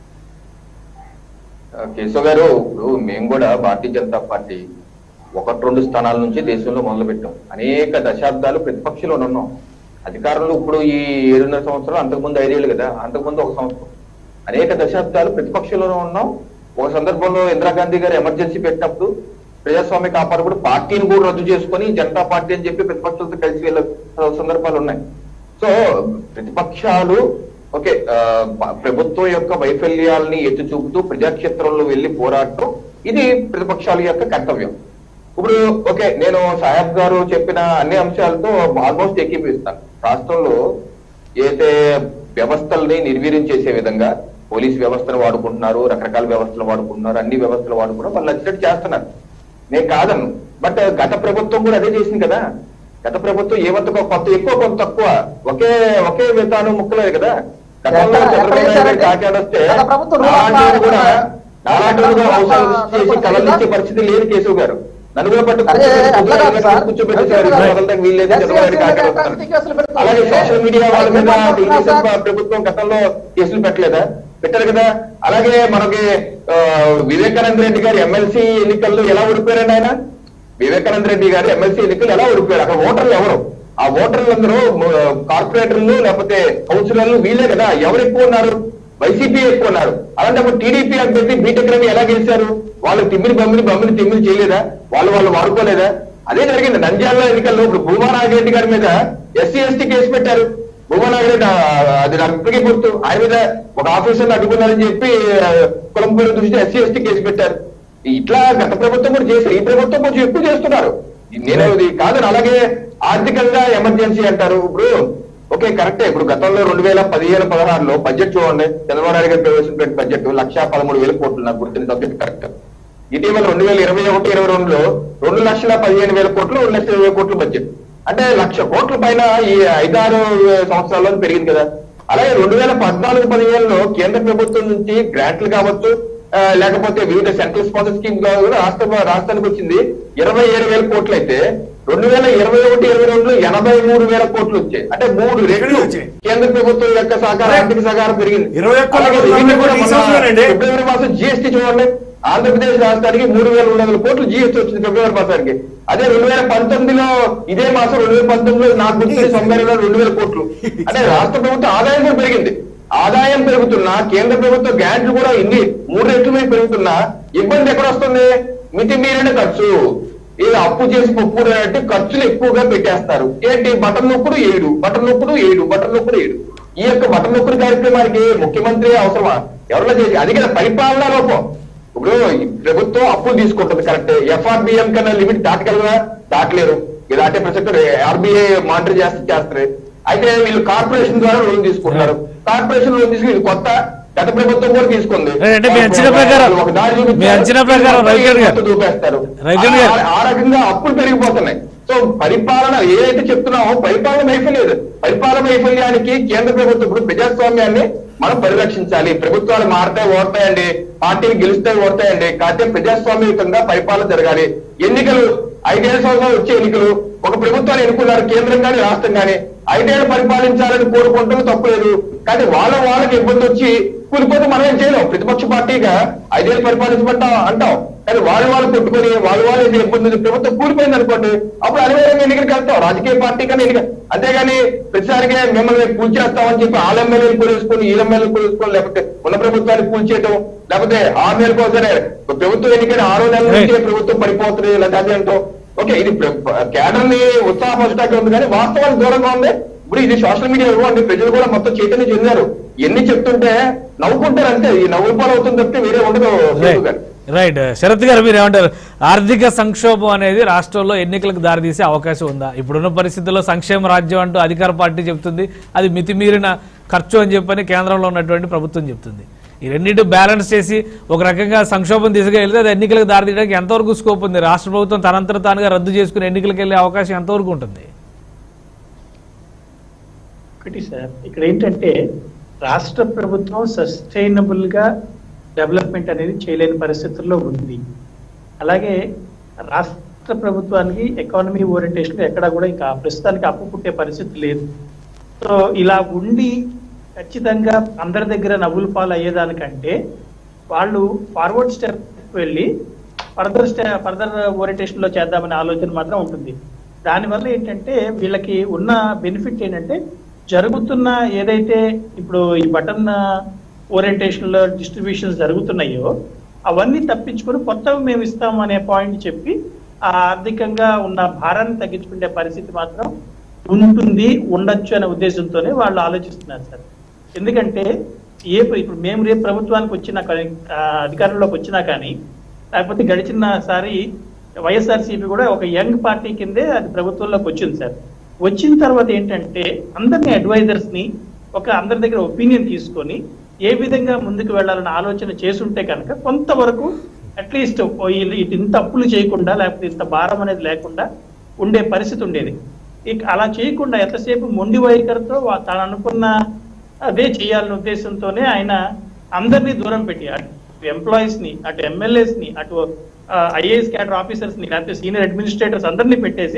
కేశవ్ గారు ఇప్పుడు మేము కూడా భారతీయ జనతా పార్టీ ఒకటి రెండు స్థానాల నుంచి దేశంలో మొదలు పెట్టాం అనేక దశాబ్దాలు ప్రతిపక్షంలో ఉన్నాం అధికారంలో ఇప్పుడు ఈ ఏడున్నర సంవత్సరం అంతకుముందు ఐదేళ్ళు కదా అంతకుముందు ఒక సంవత్సరం అనేక దశాబ్దాలు ప్రతిపక్షంలోనే ఉన్నాం ఒక సందర్భంలో ఇందిరాగాంధీ గారు ఎమర్జెన్సీ పెట్టినప్పుడు ప్రజాస్వామ్య కాపాడప్పుడు పార్టీని కూడా రద్దు చేసుకొని జనతా పార్టీ అని చెప్పి ప్రతిపక్షాలతో కలిసి వెళ్ళే సందర్భాలు ఉన్నాయి సో సో ప్రతిపక్షాలు ఓకే ఆ, ప- ప్రభుత్వం యొక్క వైఫల్యాల్ని ఎత్తి చూపుతూ ప్రజాక్షేత్రంలో వెళ్లి పోరాటం ఇది ప్రతిపక్షాల యొక్క కర్తవ్యం ఇప్పుడు ఓకే నేను సాహెబ్ గారు చెప్పిన అన్ని అంశాలతో ఆల్మోస్ట్ ఏకీపిస్తాను రాష్ట్రంలో ఏదైతే వ్యవస్థల్ని నిర్వీర్యం చేసే విధంగా పోలీస్ వ్యవస్థను వాడుకుంటున్నారు రకరకాల వ్యవస్థలు వాడుకుంటున్నారు అన్ని వ్యవస్థలు వాడుకున్నారు వాళ్ళు నచ్చినట్టు చేస్తున్నారు నేను కాదను బట్ గత ప్రభుత్వం కూడా అదే చేసింది కదా గత ప్రభుత్వం ఏమంత కొత్త ఎక్కువ కొంత తక్కువ ఒకే ఒకే విధానం ముక్కలేదు కదా గతంలో
ఎక్కడ- ఎక్కడ
చంద్రబాబు నాయుడు గారు
చేశారండి?
కాకినాడ వస్తే
గత ప్రభుత్వం రూల్ ఆఫ్
అలాంటివి కూడా
లా-
అలాంటివి కూడా
రూల్ ఆఫ్
అవసరం
లా
చేసి
నడుపుతుంది
కలలిచ్చే
కదా?
పరిస్థితి లేదు కేశవ్ గారు నన్ను కూడా పట్టు
అరే, అట్లా కాదు సార్.
కూర్చోబెట్టేసారు
Right.
వదలడానికి వీల్లేదు
ఎస్సీ,
చంద్రబాబు నాయుడు
ఎస్టీ
కాకినాడ
మీద
వస్తారు.
కేసులు పెడుతున్నారు.
అలాగే సోషల్ మీడియా వాళ్ళ మీద
ఏం మాట్లాడుతున్నారు
తెలుగుదేశం
సార్?
ప్రభుత్వం గతంలో కేసులు పెట్టలేదా పెట్టారు కదా అలాగే మనకి ఆ, వివేకానంద రెడ్డి గారు ఎమ్మెల్సీ ఎన్నికల్లో ఎలా ఓడిపోయారండి ఆయన వివేకానంద రెడ్డి గారు ఎమ్మెల్సీ ఎన్నికలు ఎలా ఓడిపోయారు అక్కడ ఓటర్లు ఎవరు ఆ ఓటర్లందరూ ఆ, కార్పొరేటర్లు లేకపోతే కౌన్సిలర్లు వీళ్ళే కదా ఎవరు ఎక్కువ ఉన్నారు వైసీపీ ఎక్కువ ఉన్నారు అలాంటప్పుడు టీడీపీ అభ్యర్థి బీటెక్ రవి ఎలా గెలిచారు వాళ్ళు తిమ్మిని బమ్మిని బమ్మిని తిమ్మిని చేయలేదా వాళ్ళు వాళ్ళు వాడుకోలేదా అదే జరిగింది నంద్యాల ఎన్నికల్లో ఇప్పుడు భూమా నాగిరెడ్డి గారి మీద ఎస్సీ ఎస్టీ కేసు పెట్టారు భూమా నాగిరెడ్డి ఆ, అది నాకు ఇప్పటికీ గుర్తు ఆయన మీద ఒక ఆఫీసర్ అడ్డుకున్నారని చెప్పి ఆ, కులం పేరు దృష్టి ఎస్సీ ఎస్టీ కేసు పెట్టారు ఇట్లా గత ప్రభుత్వం కూడా చేశారు ఈ ప్రభుత్వం కొంచెం ఎక్కువ చేస్తున్నారు నేను ఇది కాదని అలాగే ఆర్థికంగా ఎమర్జెన్సీ అంటారు ఇప్పుడు ఓకే కరెక్టే ఇప్పుడు గతంలో రెండు వేల పదిహేను పదహారులో బడ్జెట్ చూడండి చంద్రబాబు నాయుడు గారు ప్రవేశపెట్టిన బడ్జెట్ లక్ష పదమూడు వేల కోట్లు నాకు గుర్తున్న సబ్జెక్ట్ కరెక్ట్ ఇటీవల రెండు వేల ఇరవై ఒకటి ఇరవై రెండులో రెండు లక్షల పదిహేను వేల కోట్లు రెండు లక్షల ఇరవై కోట్ల బడ్జెట్ అంటే లక్ష కోట్ల పైన ఈ ఐదారు సంవత్సరాల్లో పెరిగింది కదా అలాగే రెండు వేల పద్నాలుగు పదిహేనులో కేంద్ర ప్రభుత్వం నుంచి గ్రాంట్లు కావచ్చు ఆ, లేకపోతే వివిధ సెంట్రల్ స్పాన్సర్ స్కీమ్ కూడా రాష్ట్ర రాష్ట్రానికి వచ్చింది ఇరవై ఏడు వేల కోట్లు అయితే రెండు వేల ఇరవై ఒకటి ఇరవై రెండులో ఎనభై మూడు వేల కోట్లు వచ్చాయి అంటే మూడు రెట్లు
వచ్చాయి.
కేంద్ర ప్రభుత్వం యొక్క సహకారం ఆర్థిక సహకారం పెరిగింది
ఇరవై ఒక్క
అలాగే
కోట్ల
రెవెన్యూ కూడా
ఈ
మొన్న
సంవత్సరమేనండి.
ఫిబ్రవరి మాసం జిఎస్టీ చూడండి ఆంధ్రప్రదేశ్ రాష్ట్రానికి మూడు వేల రెండు వందల కోట్లు జిఎస్టీ వచ్చింది ఫిబ్రవరి మాసానికి అదే రెండు వేల పంతొమ్మిదిలో ఇదే మాసం రెండు వేల పంతొమ్మిదిలో నాకు గుర్తు తొంభై రెండు రెండు వేల కోట్లు అంటే రాష్ట్ర ప్రభుత్వం ఆదాయం కూడా పెరిగింది ఆదాయం పెరుగుతున్నా కేంద్ర ప్రభుత్వ గ్రాంట్లు కూడా ఇన్ని మూడు రెట్లు మీద పెరుగుతున్నా ఇబ్బంది ఎక్కడ వస్తుంది మితిమీరిన ఖర్చు ఇది అప్పు చేసి పప్పు అంటే ఖర్చులు ఎక్కువగా పెట్టేస్తారు ఏంటి బటన్ నొక్కుడు ఏడు బటన్ నొక్కుడు ఏడు బటన్ నొక్కుడు ఏడు ఈ యొక్క బటన్ నొక్కుడు కార్యక్రమానికి ముఖ్యమంత్రి అవసరమా ఎవరన్నా చేసి అది కదా పరిపాలనా లోపం ఇప్పుడు ఈ ప్రభుత్వం అప్పులు తీసుకుంటుంది కరెక్ట్ ఎఫ్ఆర్బిఎం కన్నా లిమిట్ దాటగలరా దాటలేరు ఇది దాటే ప్రసక్తి ఆర్బీఐ మానిటర్ చేస్తే చేస్తారు అయితే వీళ్ళు కార్పొరేషన్ ద్వారా లోన్ తీసుకుంటున్నారు కార్పొరేషన్ లోన్ తీసుకుని ఇది కొత్త గత ప్రభుత్వం కూడా తీసుకుంది
అంటే మీ అంచనా ప్రకారం-
ఒక దారి చూపిస్తారు,
మీ అంచనా ప్రకారం రవికిరణ్ గారు-
మొత్తం చూపేస్తారు
రవికిరణ్ గారు-
ఆ- ఆ రకంగా అప్పులు పెరిగిపోతున్నాయి సో పరిపాలన ఏదైతే చెప్తున్నామో పరిపాలన వైఫల్యం పరిపాలన వైఫల్యానికి కేంద్ర ప్రభుత్వం ఇప్పుడు ప్రజాస్వామ్యాన్ని మనం పరిరక్షించాలి ప్రభుత్వాలు మారతాయి ఓడతాయండి పార్టీలు గెలుస్తాయి ఓడతాయండి కాకపోతే ప్రజాస్వామ్యయుతంగా పరిపాలన జరగాలి ఎన్నికలు ఐదేళ్ల సంవత్సరాలు వచ్చే ఎన్నికలు ఒక ప్రభుత్వాన్ని ఎన్నుకున్నారు కేంద్రం కానీ రాష్ట్రం కానీ ఐదేళ్లు పరిపాలించాలని కోరుకుంటాం తప్పలేదు కానీ వాళ్ళ వాళ్ళకి ఇబ్బంది వచ్చి కూలిపోతే మనం ఏం చేయలేం ప్రతిపక్ష పార్టీగా ఐదేళ్ళు పరిపాలించమంటాం అంటాం కానీ వాళ్ళు వాళ్ళు కొట్టుకొని వాళ్ళు వాళ్ళు ఏదో ఇబ్బంది ఉంది, ప్రభుత్వం కూలిపోయింది అనుకోండి అప్పుడు అనివార్యంగా ఎన్నికలకు వెళ్తాం రాజకీయ పార్టీ కన్నా ఎన్నిక అంతేగాని ప్రతిసారిగా మిమ్మల్ని కూల్చేస్తామని చెప్పి వాళ్ళ ఎమ్మెల్యేలు కూలేసుకొని ఈ ఎమ్మెల్యేలు కూలేసుకొని లేకపోతే ఉన్న ప్రభుత్వాన్ని కూల్చేయటం లేకపోతే ఆరు నెలల కోసమే ప్రభుత్వం ఎన్నికైన ఆరో నెలల నుంచే ప్రభుత్వం పడిపోతుంది లేదా అది అంటాం ఓకే ఇది కేడర్ ని ఉత్సాహపరచడానికి ఉంది కానీ వాస్తవానికి దూరంగా ఉంది ఇప్పుడు ఇది సోషల్ మీడియా ఇవ్వండి ప్రజలు కూడా మొత్తం చైతన్యం చెందారు ఎన్ని చెప్తుంటే నవ్వుకుంటారు అంతే ఈ నవ్వుల పాలు అవుతుంది తప్పితే వేరే ఉండదు శేఖు గారు.
రైట్ శరత్ గారు మీరు ఏమంటారు ఆర్థిక సంక్షోభం అనేది రాష్ట్రంలో ఎన్నికలకు దారితీసే అవకాశం ఉందా ఇప్పుడున్న పరిస్థితుల్లో సంక్షేమ రాజ్యం అంటూ అధికార పార్టీ చెప్తుంది అది మితిమీరిన ఖర్చు అని చెప్పని కేంద్రంలో ఉన్నటువంటి ప్రభుత్వం చెప్తుంది ఈ రెండింటి బ్యాలెన్స్ చేసి ఒక రకంగా సంక్షోభం తీసుకెళ్తే అది ఎన్నికలకు దారితీయడానికి ఎంతవరకు స్కోప్ ఉంది రాష్ట్ర ప్రభుత్వం తనంతట తానుగా రద్దు చేసుకుని ఎన్నికలకు వెళ్ళే అవకాశం ఎంతవరకు ఉంటుంది
ఒకటి సార్ ఇక్కడ ఏంటంటే రాష్ట్ర ప్రభుత్వం సస్టైనబుల్ గా డెవలప్మెంట్ అనేది చేయలేని పరిస్థితుల్లో ఉంది అలాగే రాష్ట్ర ప్రభుత్వానికి ఎకానమీ ఓరియంటేషన్ ఎక్కడా కూడా ఇంకా ప్రస్తుతానికి అప్పు పుట్టే పరిస్థితి లేదు సో ఇలా ఉండి ఖచ్చితంగా అందరి దగ్గర నవ్వుల పాలు అయ్యేదానికంటే వాళ్ళు ఫార్వర్డ్ స్టెప్ వెళ్ళి ఫర్దర్ స్టె ఫర్దర్ ఓరియంటేషన్ లో చేద్దామనే ఆలోచన మాత్రం ఉంటుంది దానివల్ల ఏంటంటే వీళ్ళకి ఉన్న బెనిఫిట్ ఏంటంటే జరుగుతున్న ఏదైతే ఇప్పుడు ఈ బటన్ ఓరియంటేషన్ లో డిస్ట్రిబ్యూషన్స్ జరుగుతున్నాయో అవన్నీ తప్పించుకొని కొత్తవి మేము ఇస్తాం అనే పాయింట్ చెప్పి ఆ ఆర్థికంగా ఉన్న భారాన్ని తగ్గించుకునే పరిస్థితి మాత్రం ఉంటుంది ఉండొచ్చు అనే ఉద్దేశంతోనే వాళ్ళు ఆలోచిస్తున్నారు సార్ ఎందుకంటే ఏ ప్ర- ఇప్పుడు మేము రేపు ప్రభుత్వానికి వచ్చినా కానీ ఆ, అధికారంలోకి వచ్చినా కానీ లేకపోతే గడిచిన సారి వైఎస్ఆర్సీపీ కూడా ఒక యంగ్ పార్టీ కిందే అది ప్రభుత్వంలోకి వచ్చింది సార్ వచ్చిన తర్వాత ఏంటంటే అందరినీ అడ్వైజర్స్ ని ఒక అందరి దగ్గర ఒపీనియన్ తీసుకొని ఏ విధంగా ముందుకు వెళ్ళాలని ఆలోచన చేసుంటే కనుక కొంతవరకు అట్లీస్ట్ ఇంత అప్పులు చేయకుండా లేకపోతే ఇంత భారం అనేది లేకుండా ఉండే పరిస్థితి ఉండేది ఇక అలా చేయకుండా ఎంతసేపు మొండి వైఖరితో వా- తాను అనుకున్న అదే చేయాలనే ఉద్దేశంతోనే ఆయన అందరినీ దూరం పెట్టి అటు ఎంప్లాయీస్ ని అటు ఎమ్మెల్యేస్ ని అటు ఐఏఎస్ క్యాడర్ ఆఫీసర్స్ ని లేకపోతే సీనియర్ అడ్మినిస్ట్రేటర్స్ అందరినీ పెట్టేసి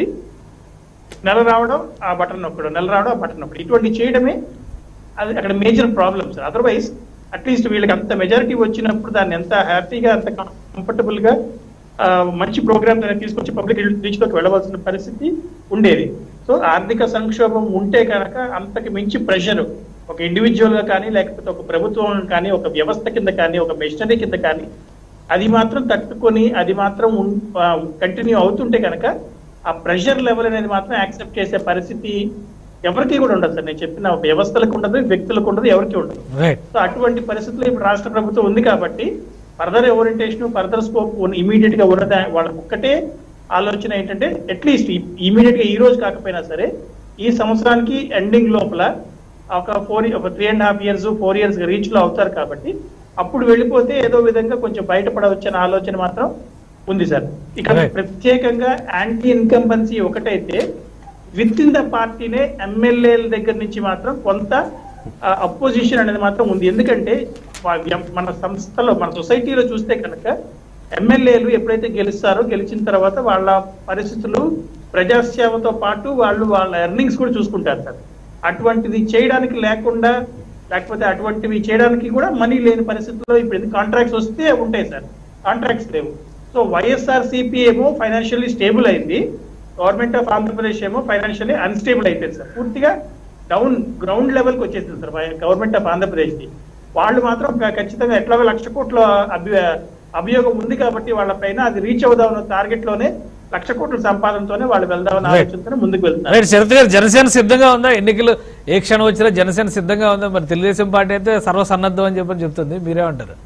నెల రావడం ఆ బటన్ నొక్కడం నెల రావడం ఆ బటన్ నొక్కడం ఇటువంటి చేయడమే అది అక్కడ మేజర్ ప్రాబ్లమ్స్ అదర్వైజ్ అట్లీస్ట్ వీళ్ళకి అంత మెజారిటీ వచ్చినప్పుడు దాన్ని ఎంత హ్యాపీగా అంత కంఫర్టబుల్ గా ఆ, మంచి ప్రోగ్రామ్ తీసుకొచ్చి పబ్లిక్ రీచ్ లోకి వెళ్ళవలసిన పరిస్థితి ఉండేది సో ఆర్థిక సంక్షోభం ఉంటే కనుక అంతకి మించి ప్రెషర్ ఒక ఇండివిజువల్ గా కానీ లేకపోతే ఒక ప్రభుత్వం కానీ ఒక వ్యవస్థ కింద కానీ ఒక మెషినరీ కింద కానీ అది మాత్రం తట్టుకొని అది మాత్రం కంటిన్యూ అవుతుంటే కనుక ఆ ప్రెషర్ లెవెల్ అనేది మాత్రం యాక్సెప్ట్ చేసే పరిస్థితి ఎవరికి కూడా ఉండదు సార్ నేను చెప్పిన వ్యవస్థలకు ఉండదు వ్యక్తులకు ఉండదు ఎవరికి ఉండదు
రైట్
సో అటువంటి పరిస్థితుల్లో ఇప్పుడు రాష్ట్ర ప్రభుత్వం ఉంది కాబట్టి further orientation further scope immediate గా ఉన్నదా వాళ్ళకి ఒక్కటే ఆలోచన ఏంటంటే అట్లీస్ట్ ఇమీడియట్ గా ఈ రోజు కాకపోయినా సరే ఈ సంవత్సరానికి ఎండింగ్ లోపల ఒక ఫోర్ ఒక three and half years four years reach లో అవుతారు కాబట్టి అప్పుడు వెళ్ళిపోతే ఏదో విధంగా కొంచెం బయటపడవచ్చు అనే ఆలోచన మాత్రం ఉంది సార్ ఇక్కడ
Right.
ప్రత్యేకంగా యాంటీ ఇన్కంబెన్సీ ఒకటైతే విత్ ఇన్ ద పార్టీనే ఎమ్మెల్యేల దగ్గర నుంచి మాత్రం కొంత అపోజిషన్ అనేది మాత్రం ఉంది ఎందుకంటే వా- ఎం- మన సంస్థలో మన సొసైటీలో చూస్తే కనుక ఎమ్మెల్యేలు ఎప్పుడైతే గెలుస్తారో గెలిచిన తర్వాత వాళ్ళ పరిస్థితులు ప్రజాసేవతో పాటు వాళ్ళు వాళ్ళ ఎర్నింగ్స్ కూడా చూసుకుంటారు సార్ అటువంటిది చేయడానికి లేకుండా లేకపోతే అటువంటివి చేయడానికి కూడా మనీ లేని పరిస్థితుల్లో ఇప్పుడు కాంట్రాక్ట్స్ వస్తే ఉంటాయి సార్ కాంట్రాక్ట్స్ లేవు సో వైఎస్ఆర్ సిపి ఏమో ఫైనాన్షియల్లీ స్టేబుల్ అయింది గవర్నమెంట్ ఆఫ్ ఆంధ్రప్రదేశ్ ఏమో ఫైనాన్షియల్లీ అన్స్టేబుల్ అయిపోయింది సార్ పూర్తిగా డౌన్ గ్రౌండ్ లెవెల్కి వచ్చేసింది సార్ గవర్నమెంట్ ఆఫ్ ఆంధ్రప్రదేశ్ కి వాళ్ళు మాత్రం ఖ- ఖచ్చితంగా ఎట్లాగో లక్ష కోట్ల అభి అభియోగం ఉంది కాబట్టి వాళ్ళ పైన అది రీచ్ అవుదామన్న టార్గెట్ లోనే లక్ష కోట్ల సంపాదనతోనే వాళ్ళు వెళ్దామన్న
Right.
ఆలోచనతోనే ముందుకు వెళ్తున్నారు
రైట్ శరత్ గారు జనసేన సిద్ధంగా ఉందా ఎన్నికలు ఏ క్షణం వచ్చినా జనసేన సిద్ధంగా ఉందా మరి తెలుగుదేశం పార్టీ అయితే సర్వసన్నద్ధం అని చెప్పని చెప్తుంది మీరేమంటారు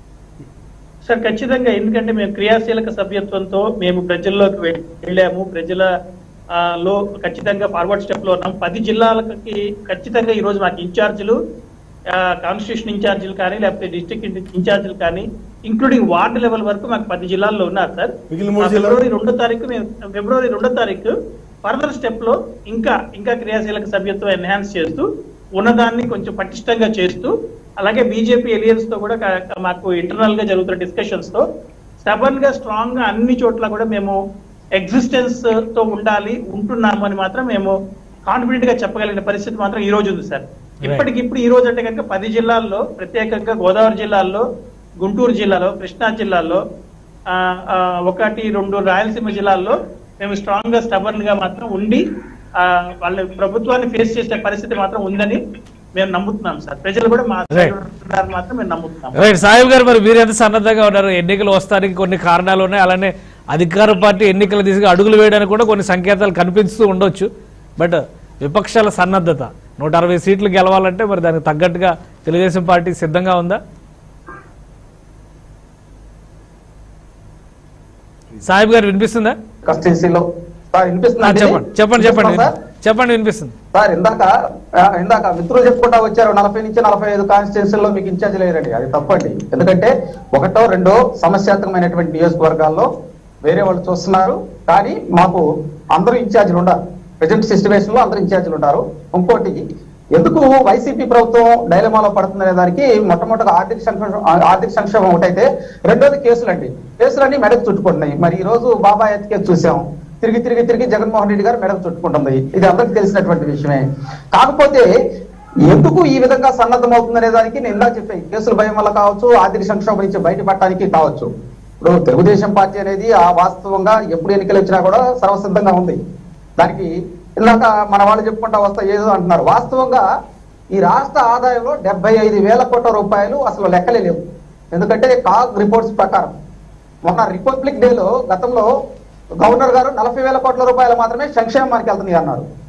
సార్ ఖచ్చితంగా ఎందుకంటే మేము క్రియాశీలక సభ్యత్వంతో మేము ప్రజల్లోకి వె- వెళ్ళాము ప్రజల ఆ, లో ఖచ్చితంగా ఫార్వర్డ్ స్టెప్ లో ఉన్నాం పది జిల్లాలకి ఖచ్చితంగా ఈ రోజు మాకు ఇన్ఛార్జీలు కాన్స్టిట్యూషన్ ఇన్ఛార్జీలు కానీ లేకపోతే డిస్ట్రిక్ట్ ఇన్ఛార్జీలు కానీ ఇంక్లూడింగ్ వార్డు లెవెల్ వరకు మాకు పది జిల్లాల్లో ఉన్నారు సార్
మిగిలిన మూడు
ఆ
జిల్లాలు?
ఫిబ్రవరి రెండో తారీఖు మేము ఫిబ్రవరి రెండో తారీఖు ఫర్దర్ స్టెప్ లో ఇంకా ఇంకా క్రియాశీలక సభ్యత్వం ఎన్హాన్స్ చేస్తూ ఉన్నదాన్ని కొంచెం పటిష్టంగా చేస్తూ అలాగే బీజేపీ ఎలియన్స్ తో కూడా క- మాకు ఇంటర్నల్ గా జరుగుతున్న డిస్కషన్స్ తో స్టబన్ గా స్ట్రాంగ్ గా అన్ని చోట్ల కూడా మేము ఎగ్జిస్టెన్స్ తో ఉండాలి ఉంటున్నాము అని మాత్రం మేము కాన్ఫిడెంట్ గా చెప్పగలిగిన పరిస్థితి మాత్రం ఈ రోజు ఉంది సార్ ఇప్పటికిప్పుడు ఈ రోజు అంటే కనుక పది జిల్లాల్లో ప్రత్యేకంగా గోదావరి జిల్లాల్లో గుంటూరు జిల్లాలో కృష్ణా జిల్లాలో ఆ, ఆ, ఒకటి రెండు రాయలసీమ జిల్లాల్లో మేము స్ట్రాంగ్ గా స్టబర్న్ గా మాత్రం ఉండి ఆ, వాళ్ళ ప్రభుత్వాన్ని ఫేస్ చేసే పరిస్థితి మాత్రం ఉందని మేము నమ్ముతున్నాం సార్ ప్రజలు కూడా మా
Right.
side ఉన్నారని మాత్రం మేము నమ్ముతున్నాం
రైట్ సాహిబ్ గారు మరి మీరు ఎంత సన్నద్ధంగా ఉన్నారు ఎన్నికలు వస్తానికి కొన్ని కారణాలు ఉన్నాయి అలానే అధికార పార్టీ ఎన్నికల దిశగా అడుగులు వేయడానికి కూడా కొన్ని సంకేతాలు కనిపిస్తూ ఉండొచ్చు బట్ విపక్షాల సన్నద్ధత నూట అరవై సీట్లు గెలవాలంటే మరి దానికి తగ్గట్టుగా తెలుగుదేశం పార్టీ సిద్ధంగా ఉందా సాహిబ్ గారు వినిపిస్తుందా
కాన్స్టిట్యున్సీలో సార్
ఆ,
వినిపిస్తుందా
చెప్పండి చెప్పండి చెప్పండి
సార్
చెప్పండి వినిపిస్తుంది
సార్ ఇందాక ఆ, ఇందాక మిత్రులు చెప్పుకుంటా వచ్చారు నలభై నుంచి నలభై ఐదు కాన్స్టిట్యున్సీల్లో మీకు ఇన్ఛార్జ్ లేరండి అది తప్పండి ఎందుకంటే ఒకటో రెండో సమస్యాత్మకమైనటువంటి నియోజకవర్గాల్లో వేరే వాళ్ళు చూస్తున్నారు కానీ మాకు అందరూ ఇన్ఛార్జీలు ఉండాలి ప్రజెంట్ సిచ్యువేషన్ లో అందరూ ఇన్ఛార్జీలు ఉంటారు ఇంకోటి ఎందుకు వైసీపీ ప్రభుత్వం డైలమాలో పడుతుందనే దానికి మొట్టమొదటిగా ఆర్థిక సంక్షోభం ఆర్థిక సంక్షోభం ఒకటైతే రెండోది కేసులండి కేసులన్నీ మెడకు చుట్టుకుంటున్నాయి మరి ఈ రోజు బాబా ఎత్తికేసి చూసాం తిరిగి తిరిగి తిరిగి జగన్మోహన్ రెడ్డి గారు మెడకు చుట్టుకుంటుంది ఇది అందరికి తెలిసినటువంటి విషయమే కాకపోతే ఎందుకు ఈ విధంగా సన్నద్ధం అవుతుందనే దానికి నేను ఇందాక చెప్పాను కేసుల భయం వల్ల కావచ్చు ఆర్థిక సంక్షోభం నుంచి బయటపడటానికి కావచ్చు ఇప్పుడు తెలుగుదేశం పార్టీ అనేది ఆ వాస్తవంగా ఎప్పుడు ఎన్నికలు వచ్చినా కూడా సర్వసిద్ధంగా ఉంది దానికి ఇందాక మన వాళ్ళు చెప్పుకుంటా వస్తా ఏదో అంటున్నారు వాస్తవంగా ఈ రాష్ట్ర ఆదాయంలో డెబ్బై ఐదు వేల కోట్ల రూపాయలు అసలు లెక్కలే లేవు ఎందుకంటే కాగ్ రిపోర్ట్స్ ప్రకారం మొన్న రిపబ్లిక్ డేలో గతంలో గవర్నర్ గారు నలభై వేల కోట్ల రూపాయలు మాత్రమే సంక్షేమానికి వెళ్తుంది అన్నారు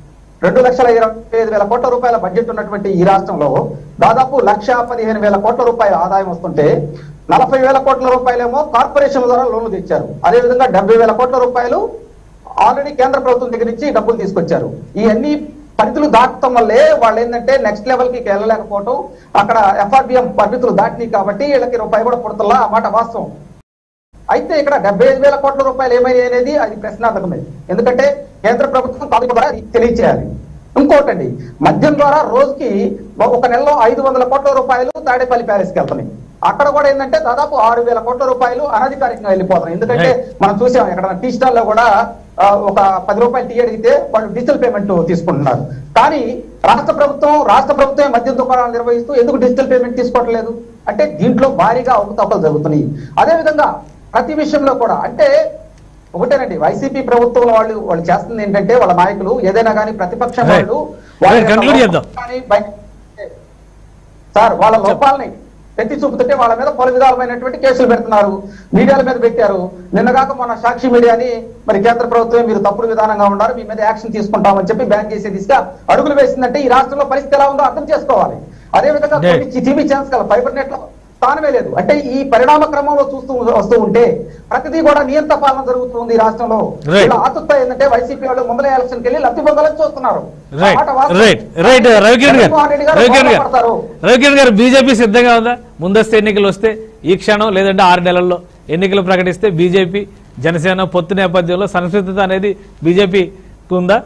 రెండు లక్షల ఇరవై ఐదు వేల కోట్ల రూపాయల బడ్జెట్ ఉన్నటువంటి ఈ రాష్ట్రంలో దాదాపు లక్ష పదిహేను వేల కోట్ల రూపాయల ఆదాయం వస్తుంటే నలభై వేల కోట్ల రూపాయలేమో కార్పొరేషన్ ద్వారా లోన్లు తెచ్చారు అదేవిధంగా డెబ్బై వేల కోట్ల రూపాయలు ఆల్రెడీ కేంద్ర ప్రభుత్వం దగ్గర నుంచి డబ్బులు తీసుకొచ్చారు ఈ అన్ని పరిధులు దాటడం వల్లే వాళ్ళు ఏంటంటే నెక్స్ట్ లెవెల్ కి వెళ్ళలేకపోవటం అక్కడ ఎఫ్ఆర్బిఎం పరిమితులు దాటినాయి కాబట్టి వీళ్ళకి రూపాయి కూడా పుడతల్లా ఆ మాట వాస్తవం అయితే ఇక్కడ డెబ్బై ఐదు వేల కోట్ల రూపాయలు ఏమైనాయి అనేది అది ప్రశ్నార్థకమే ఎందుకంటే కేంద్ర ప్రభుత్వం కాదు ద్వారా అది తెలియచేయాలి ఇంకోటండి మద్యం ద్వారా రోజుకి ఒక నెలలో ఐదు వందల కోట్ల రూపాయలు తాడేపల్లి ప్యాలెస్కి వెళ్తున్నాయి అక్కడ కూడా ఏంటంటే దాదాపు ఆరు వేల కోట్ల రూపాయలు అనధికారికంగా వెళ్ళిపోతున్నాయి ఎందుకంటే మనం చూసాం ఎక్కడ టీ స్టాల్ లో కూడా ఆ, ఒక పది రూపాయలు టీ అడిగితే వాళ్ళు డిజిటల్ పేమెంట్ తీసుకుంటున్నారు కానీ రాష్ట్ర ప్రభుత్వం రాష్ట్ర ప్రభుత్వం మద్యం దుకాణాలు నిర్వహిస్తూ ఎందుకు డిజిటల్ పేమెంట్ తీసుకోవట్లేదు అంటే దీంట్లో భారీగా అవకతవకలు జరుగుతున్నాయి అదే విధంగా ప్రతి విషయంలో కూడా అంటే ఒకటేనండి వైసీపీ ప్రభుత్వం వాళ్ళు వాళ్ళు చేస్తుంది ఏంటంటే వాళ్ళ నాయకులు ఏదైనా కానీ ప్రతిపక్షం
Right.
వాళ్ళు వాళ్ళ
Right,
యొక్క
conclude చేద్దాం.
లోపాలని బయట- సార్ వాళ్ళ లోపాలని ఎత్తి చూపుతుంటే వాళ్ళ మీద పలు విధాలమైనటువంటి కేసులు పెడుతున్నారు మీడియాల మీద పెట్టారు నిన్నగాక మొన్న సాక్షి మీడియాని మరి కేంద్ర ప్రభుత్వమే మీరు తప్పుడు విధానంగా ఉన్నారు మీ మీద యాక్షన్ తీసుకుంటామని చెప్పి బ్యాన్ చేసే దిశగా అడుగులు వేసిందంటే ఈ రాష్ట్రంలో పరిస్థితి ఎలా ఉందో అర్థం చేసుకోవాలి అదే విధంగా
Right.
కొన్ని టీవీ ఛాన్స్ కల ఫైబర్ నెట్ లో స్థానమే లేదు అంటే ఈ పరిణామ క్రమంలో చూస్తూ వస్తూ ఉంటే ప్రతిదీ కూడా నియంత పాలన జరుగుతుంది ఈ రాష్ట్రంలో
Right.
ఇలా ఆతుత ఏంటంటే వైసీపీ వాళ్ళు ముందర ఎలక్షన్కి వెళ్ళి లబ్ధి పొందాలని చూస్తున్నారు ఆ
రైట్
మాట వాస్తవం.
రైట్ రైట్ రవికిరణ్ గారు
జగన్మోహన్ రెడ్డి గారు
రవికిరణ్ గారు
బాధపడతారు.
రవికిరణ్ గారు బీజేపీ సిద్ధంగా ఉందా ముందస్తు ఎన్నికలు వస్తే ఈ క్షణం లేదంటే ఆరు నెలల్లో ఎన్నికలు ప్రకటిస్తే బీజేపీ జనసేన పొత్తు నేపథ్యంలో సంసిద్ధత అనేది బీజేపీకి ఉందా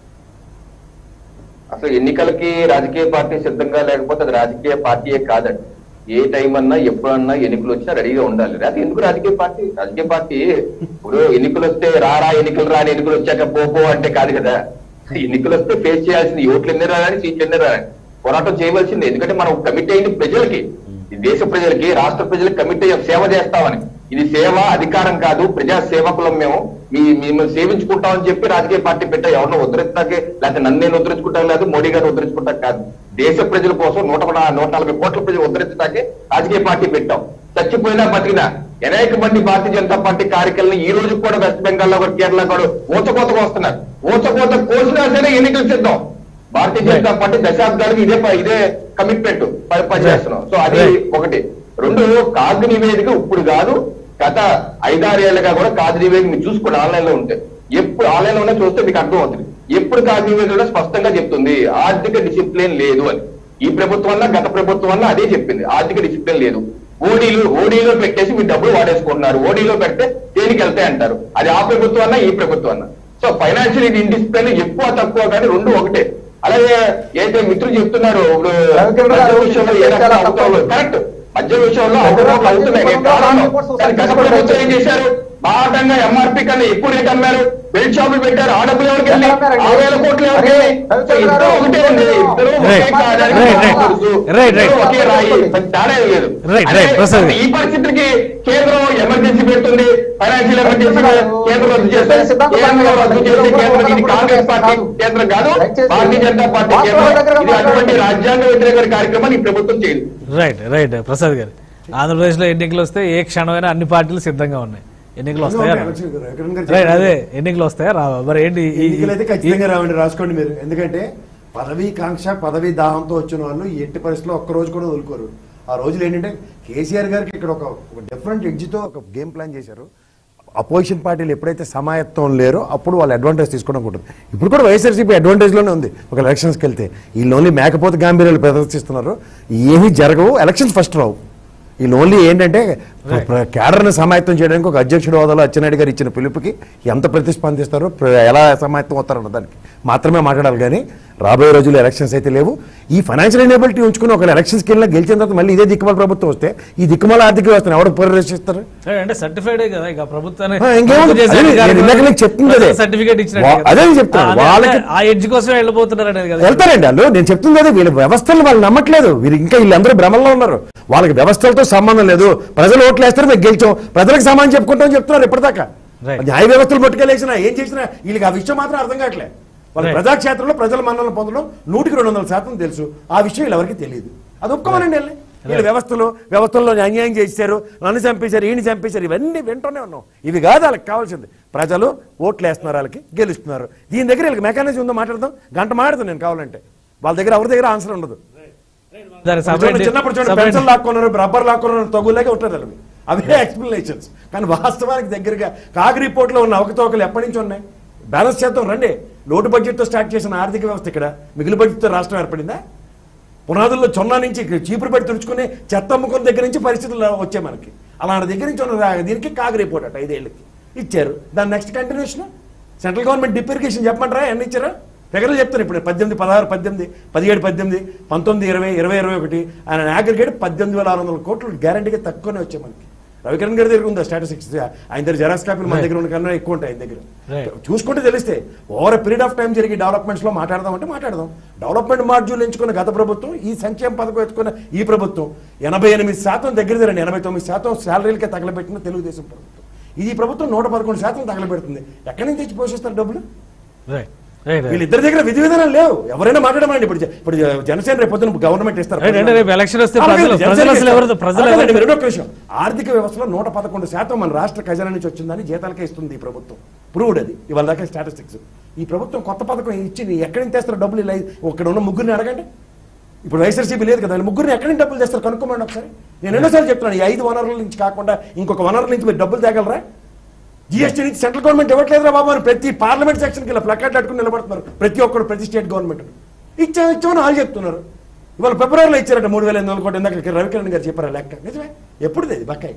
అసలు ఎన్నికలకి రాజకీయ పార్టీ సిద్ధంగా లేకపోతే అది రాజకీయ పార్టీయే కాదండి ఏ టైం అన్నా ఎప్పుడన్నా ఎన్నికలు వచ్చినా రెడీగా ఉండాలి అది ఎందుకు రాజకీయ పార్టీ రాజకీయ పార్టీ ఇప్పుడు ఎన్నికలు వస్తే రారా ఎన్నికలు రాని ఎన్నికలు వచ్చాక పో పో అంటే కాదు కదా ఎన్నికలు వస్తే ఫేస్ చేయాల్సింది ఓట్లు ఎన్ని రాని సీట్లు ఎన్ని రాని పోరాటం చేయవలసింది ఎందుకంటే మనం కమిట్ అయింది ప్రజలకి ఈ దేశ ప్రజలకి రాష్ట్ర ప్రజలకి కమిట్ అయ్యాం సేవ చేస్తామని ఇది సేవ అధికారం కాదు ప్రజా సేవకులం మేము మీ మిమ్మల్ని సేవించుకుంటామని చెప్పి రాజకీయ పార్టీ పెట్టా ఎవరినో ఉద్ధరిస్తాకే లేకపోతే నన్ను నేను ఉద్ధరించుకుంటాం లేదు మోడీ గారిని ఉద్ధరించుకుంటాం కాదు దేశ ప్రజల కోసం నూట పద- నూట నలభై కోట్ల ప్రజలు ఉద్ధరించడాకే రాజకీయ పార్టీ పెట్టాం చచ్చిపోయినా బతికినా అనేక మంది భారతీయ జనతా పార్టీ కార్యకర్తలు ఈ రోజు కూడా వెస్ట్ బెంగాల్ లో కూడా కేరళ కూడా ఊచకోతగా వస్తున్నారు ఊచకోత కోసినా సరే ఎన్నికలు సిద్ధం భారతీయ జనతా పార్టీ దశాబ్దాలకు ఇదే ప- ఇదే కమిట్మెంట్ పనిచేస్తున్నాం సో అది
Right.
ఒకటి రెండు కాదు నివేదిక ఇప్పుడు కాదు గత ఐదారేళ్లుగా కూడా కాదు నివేదిక మీరు చూసుకోండి ఆన్లైన్ లో ఉంటే ఎప్పుడు ఆన్లైన్ లోనే చూస్తే మీకు అర్థం అవుతుంది ఎప్పుడు కాదు నివేదిక స్పష్టంగా చెప్తుంది ఆర్థిక డిసిప్లిన్ లేదు అని ఈ ప్రభుత్వం వల్ల గత ప్రభుత్వం వల్ల అదే చెప్పింది ఆర్థిక డిసిప్లిన్ లేదు ఓడీలు ఓడీలో పెట్టేసి మీరు డబ్బులు వాడేసుకుంటున్నారు ఓడీలో పెడితే దేనికి వెళ్తాయి అంటారు అది ఆ ప్రభుత్వం అన్నా ఈ ప్రభుత్వం అన్నా సో ఫైనాన్షియల్ ఇండిసిప్లిన్ ఎక్కువ తక్కువ కానీ రెండు ఒకటే అలాగే ఏదైతే మిత్రులు చెప్తున్నారు ఇప్పుడు
రవికిరణ్ గారు
మద్యం విషయంలో ఏ రకాల అవకతవకలు- కరెక్ట్ మద్యం విషయంలో అవకతవకలు అవుతున్నాయి నేను కాదనను. కానీ గత ప్రభుత్వం ఏం చేశారు బాటంగా ఎంఆర్పీ కన్నా ఎక్కువ రేట్ అమ్మారు బెల్ట్ షాపులు పెట్టారు ఆ డబ్బులు ఎవరికి వెళ్ళి ఆ వేల కోట్లు ఎవరికి వెళ్ళి? సో ఇద్దరు ఒకటే అండి ఇద్దరు ఒకే
Right.
కాదని
Right, right.
తెలుసు.
Right, right.
ఇద్దరు ఒకే రాయి పెద్ద తేడా ఏం లేదు
Right,
అంటే
right. ప్రసాద్.
ఈ పరిస్థితికి కేంద్రం ఎమర్జెన్సీ పెడుతుంది ఫైనాన్షియల్ ఎమర్జెన్సీ కేంద్రం రద్దు చేస్తే కేంద్రం రద్దు చేస్తే కేంద్రం ఇది కాంగ్రెస్ పార్టీ కేంద్రం కాదు భారతీయ జనతా పార్టీ కేంద్రం ఇది అటువంటి రాజ్యాంగ వ్యతిరేక కార్యక్రమాలు ఈ ప్రభుత్వం చేయదు
రైట్ రైట్ ప్రసాద్ గారు ఆంధ్రప్రదేశ్ లో ఎన్నికలు వస్తే ఏ క్షణమైనా అన్ని పార్టీలు సిద్ధంగా ఉన్నాయి ఎన్నికలు వస్తాయా రావా?
రవికిరణ్ గారు
రైట్ అదే ఎన్నికలు వస్తాయా రావా మరి ఏంటి ఈ-
ఎన్నికలు అయితే ఖచ్చితంగా రావండి రాసుకోండి మీరు ఎందుకంటే పదవీ కాంక్ష పదవీ దాహంతో వచ్చిన వాళ్ళు ఎట్టి పరిస్థితుల్లో ఒక్క రోజు కూడా వదులుకోరు ఆ రోజులు ఏంటంటే కేసీఆర్ గారికి ఇక్కడ ఒక ఒక డిఫరెంట్ ఎడ్జ్తో ఒక గేమ్ ప్లాన్ చేశారు అపోజిషన్ పార్టీలు ఎప్పుడైతే సమాయత్వం లేరో అప్పుడు వాళ్ళు అడ్వాంటేజ్ తీసుకోవడం ఉంటుంది ఇప్పుడు కూడా వైఎస్ఆర్సీపీ అడ్వాంటేజ్లోనే ఉంది ఒక ఎలక్షన్స్కి వెళ్తే వీళ్ళు ఓన్లీ మేకపోతే గాంభీర్యాలు ప్రదర్శిస్తున్నారు ఏమీ జరగవు ఎలక్షన్స్ ఫస్ట్ రావు వీళ్ళు ఓన్లీ ఏంటంటే కేడర్ని సమాయత్తం చేయడానికి ఒక అధ్యక్షుడు హోదాలో అచ్చెన్నాయుడు గారు ఇచ్చిన పిలుపుకి ఎంత ప్రతిస్పందిస్తారో ప్ర- ఎలా సమాయత్తం అవుతారన్న దానికి మాత్రమే మాట్లాడాలి కానీ రాబోయే రోజుల్లో ఎలక్షన్స్ అయితే లేవు ఈ ఫైనాన్షియల్ ఎనేబిలిటీ ఉంచుకుని ఒక ఎలక్షన్స్కి వెళ్ళినా గెలిచిన తర్వాత మళ్ళీ ఇదే దిక్కుమాల ప్రభుత్వం వస్తే ఈ దిక్కుమాల ఆర్థిక వ్యవస్థను ఎవరు పరిరక్షిస్తారు
అంటే సర్టిఫైడ్ కదా ఇక ప్రభుత్వాన్ని
ఆ, ఇంకేముంది?
రద్దు చేసే
అదే నేను
కార్యక్రమం
ఇందాక నీకు చెప్తుంది అదే.
సర్టిఫికేట్ ఇచ్చినట్టు
వా-
కదా.
అదే నేను చెప్తున్నా.
ఆ, అదే,
వాళ్ళకి-
ఆ ఎడ్జ్ కోసం వెళ్ళిపోతున్నారు అనేది కదా
వెళ్తారండి వాళ్ళు నేను చెప్తుంది కదా వీళ్ళ వ్యవస్థలు వాళ్ళు నమ్మట్లేదు వీరు ఇంకా వీళ్ళందరూ భ్రమల్లో ఉన్నారు వాళ్ళకి వ్యవస్థలతో సంబంధం లేదు ప్రజలు ఓట్లు వేస్తారు మేము గెలిచాం ప్రజలకు సమానం చెప్పుకుంటాం చెప్తున్నారు ఇప్పటిదాకా
Right.
న్యాయ వ్యవస్థలు పట్టుకెళ్ళేసినా ఏం చేసినా వీళ్ళకి ఆ విషయం మాత్రం అర్థం కావట్లే వాళ్ళ
Right.
ప్రజాక్షేత్రంలో ప్రజల మన్నలను పొందడం నూటికి రెండు వందల శాతం తెలుసు ఆ విషయం వీళ్ళు ఎవరికి తెలియదు అది ఒప్పుకోమనండి వెళ్ళి
వీళ్ళు వ్యవస్థలు వ్యవస్థల్లో అన్యాయం చేశారు నన్ను చంపేశారు ఈయన చంపేశారు ఇవన్నీ వింటూనే ఉన్నాం ఇవి కాదు వాళ్ళకి కావాల్సింది ప్రజలు ఓట్లు వేస్తున్నారు వాళ్ళకి గెలుస్తున్నారు దీని దగ్గర వీళ్ళకి మెకానిజం ఉందో మాట్లాడదాం గంట మాట్లాడతాను నేను కావాలంటే వాళ్ళ దగ్గర ఎవరి దగ్గర ఆన్సర్ ఉండదు
సరే, సభ
చూడండి,
ఏంటి?
చిన్నప్పుడు చూడండి
సభ ఏంటి?
పెన్షన్ లాక్కున్నారు రబ్బర్ లాక్కున్నారు తగులేక ఉంటారు వాళ్ళవి అవే ఎక్స్ప్లెనేషన్స్ కానీ వాస్తవానికి దగ్గరగా కాగ్ రిపోర్ట్ లో ఉన్న అవకతవకలు ఎప్పటి నుంచి ఉన్నాయి బ్యాలెన్స్ చేద్దాం రండి లోటు బడ్జెట్ తో స్టార్ట్ చేసిన ఆర్థిక వ్యవస్థ ఇక్కడ మిగిలి బడ్జెట్ తో రాష్ట్రం ఏర్పడిందా పునాదుల్లో చొన్నా నుంచి చీపురు పెట్టి తుడుచుకుని చెత్త అమ్ముకున్న దగ్గర నుంచి పరిస్థితులు వచ్చాయి మనకి అలాంటి దగ్గర నుంచి ఉన్న రా- దీనికి కాగ్ రిపోర్ట్ అట ఐదేళ్ళకి ఇచ్చారు దాని next continuation central government deprecation చెప్పమంటారా ఎన్ని ఇచ్చారా ఫిగర్లు చెప్తాను ఇప్పుడు పద్దెనిమిది పదహారు పద్దెనిమిది పదిహేడు పద్దెనిమిది పంతొమ్మిది ఇరవై ఇరవై ఇరవై ఒకటి ఆయన అగ్రిగేట్ పద్దెనిమిది వేల ఆరు వందల కోట్లు గ్యారంటీగా తక్కువనే వచ్చాయి మనకి రవికిరణ్ గారి దగ్గర ఉందా స్టాటిస్టిక్స్ ఆయన దగ్గర జెరాక్స్ కాపీలు మన దగ్గర ఉన్న కన్నా ఎక్కువ ఉంటాయి ఆయన దగ్గర
Right.
చూసుకుంటే తెలిస్తే ఓవర్ పీరియడ్ ఆఫ్ టైం జరిగే డెవలప్మెంట్స్ లో మాట్లాడదామంటే మాట్లాడదాం డెవలప్మెంట్ మాడ్యూల్ ఎంచుకున్న గత ప్రభుత్వం ఈ సంక్షేమ పథకం ఎత్తుకున్న ఈ ప్రభుత్వం ఎనభై ఎనిమిది శాతం దగ్గర దగ్గర ఎనభై తొమ్మిది శాతం శాలరీలకే తగలబెట్టిన తెలుగుదేశం ప్రభుత్వం ఇది ప్రభుత్వం నూట పదకొండు శాతం తగలబెడుతుంది ఎక్కడి నుంచి తెచ్చి పోషిస్తారు డబ్బులు
రైట్ రైట్ రైట్.
వీళ్ళిద్దరి దగ్గర విధి విధానాలు లేవు ఎవరైనా మాట్లాడమండి ఇప్పుడు జ- ఇప్పుడు జ- జనసేన రేపు పొద్దున గవర్నమెంట్ ఇస్తారు
రైట్, అంటే రేపు ఎలక్షన్ వస్తే
అలాగే
ప్రజలు-
జనసేన
ప్రజలు అసలు
ఇస్తారు.
ఎవరు- ప్రజలు
అలాగే
ఎవరు-
మీరు రెండో విషయం ఆర్థిక వ్యవస్థలో నూట పదకొండు శాతం మన రాష్ట్ర ఖజానా నుంచి వచ్చిందని జీతాలకే ఇస్తుంది ఈ ప్రభుత్వం ప్రూవ్డ్ అది ఇవాళ దాకా స్టాటిస్టిక్స్ ఈ ప్రభుత్వం కొత్త పథకం ఇచ్చి ఎక్కడి నుంచి తెస్తారు డబ్బులు ఇలా ఇక్కడ ఉన్న ముగ్గురిని అడగండి ఇప్పుడు వైఎస్ఆర్సీపీ లేదు కదా ముగ్గురిని ఎక్కడి నుంచి డబ్బులు తెస్తారు కనుక్కోమండి ఒకసారి నేను ఎన్నోసార్లు చెప్తున్నాను ఈ ఐదు వనరుల నుంచి కాకుండా ఇంకొక వనరుల నుంచి మీరు డబ్బులు తేగలరా జిఎస్టీ నుంచి సెంట్రల్ గవర్నమెంట్ ఇవ్వట్లేదురా బాబు అని ప్రతి పార్లమెంట్ సెక్షన్కి ఇలా ప్లకార్డ్ అట్టుకుని నిలబడుతున్నారు ప్రతి ఒక్కరు ప్రతి స్టేట్ గవర్నమెంట్ ఇచ్చా ఇచ్చామని వాళ్ళు చెప్తున్నారు ఇవాళ ఫిబ్రవరిలో ఇచ్చారట మూడు వేల ఎనిమిది వందల కోట్లు ఇందాక రవికిరణ్ గారు చెప్పారు ఆ లెక్క నిజమే ఎప్పుడుది ఇది బకాయి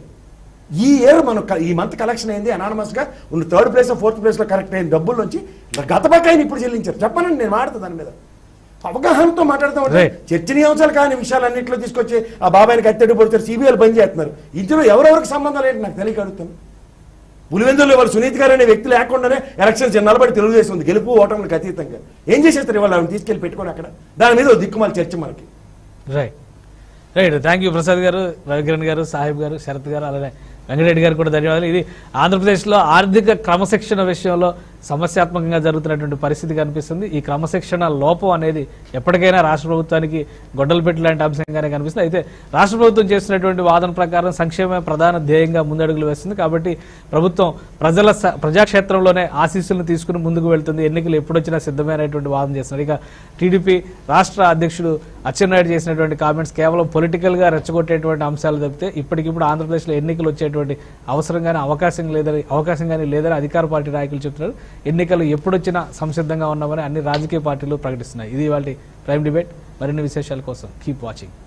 ఈ ఇయర్ మనం క- ఈ మంత్ కలెక్షన్ అయింది అనానమస్ గా ఉన్న థర్డ్ ప్లేస్ ఫోర్త్ ప్లేస్ లో కరెక్ట్ అయిన డబ్బుల నుంచి గత బకాయిని ఇప్పుడు చెల్లించారు చెప్పనండి నేను మాడతా దాని మీద అవగాహనతో మాట్లాడతాం అంటే
Right.
చర్చనీయాంశాలు కాని విషయాలన్నింటిలో తీసుకొచ్చి ఆ బాబాయిని కత్తెడు పొడిచారు సిబిఐలు పని చేస్తున్నారు ఇందులో ఎవరెవరికి సంబంధాలు ఏంటి నాకు తెలియక అడుగుతాను పులివెందుల్లో వాళ్ళు సునీత్ గారు అనే వ్యక్తి లేకుండానే ఎలక్షన్స్ నిలబడి తెలుగుదేశం ఉంది గెలుపు ఓటములకు అతీతంగా ఏం చేసేస్తారు ఇవాళ ఆవిడని తీసుకెళ్లి పెట్టుకొని అక్కడ దాని మీద ఓ దిక్కుమాల చర్చ మనకి
right right thank you Prasad గారు రవికిరణ్ గారు సాహిబ్ గారు శరత్ గారు అలానే వెంకటరెడ్డి గారు కూడా ధన్యవాదాలు ఇది ఆంధ్రప్రదేశ్లో ఆర్థిక క్రమశిక్షణ విషయంలో సమస్యాత్మకంగా జరుగుతున్నటువంటి పరిస్థితి కనిపిస్తుంది ఈ క్రమశిక్షణ లోపం అనేది ఎప్పటికైనా రాష్ట్ర ప్రభుత్వానికి గొడ్డలు పెట్టి లాంటి అంశంగానే కనిపిస్తుంది అయితే రాష్ట్ర ప్రభుత్వం చేస్తున్నటువంటి వాదన ప్రకారం సంక్షేమ ప్రధాన ధ్యేయంగా ముందడుగులు వేస్తుంది కాబట్టి ప్రభుత్వం ప్రజల స- ప్రజాక్షేత్రంలోనే ఆశీస్సులను తీసుకుని ముందుకు వెళ్తుంది ఎన్నికలు ఎప్పుడొచ్చినా సిద్ధమైనటువంటి వాదన చేస్తున్నారు ఇక టీడీపీ రాష్ట్ర అధ్యక్షుడు అచ్చెన్నాయుడు చేసినటువంటి కామెంట్స్ కేవలం పొలిటికల్ గా రెచ్చగొట్టేటువంటి అంశాలు తప్పితే ఇప్పటికిప్పుడు ఆంధ్రప్రదేశ్లో ఎన్నికలు వచ్చేటువంటి అవసరం కానీ అవకాశం లేదని అవకాశం కానీ లేదని అధికార పార్టీ నాయకులు చెప్తున్నారు ఎన్నికలు ఎప్పుడొచ్చినా సంసిద్ధంగా ఉన్నామని అన్ని రాజకీయ పార్టీలు ప్రకటిస్తున్నాయి ఇది వాళ్ళ ప్రైమ్ డిబేట్ మరిన్ని విశేషాల కోసం కీప్ వాచింగ్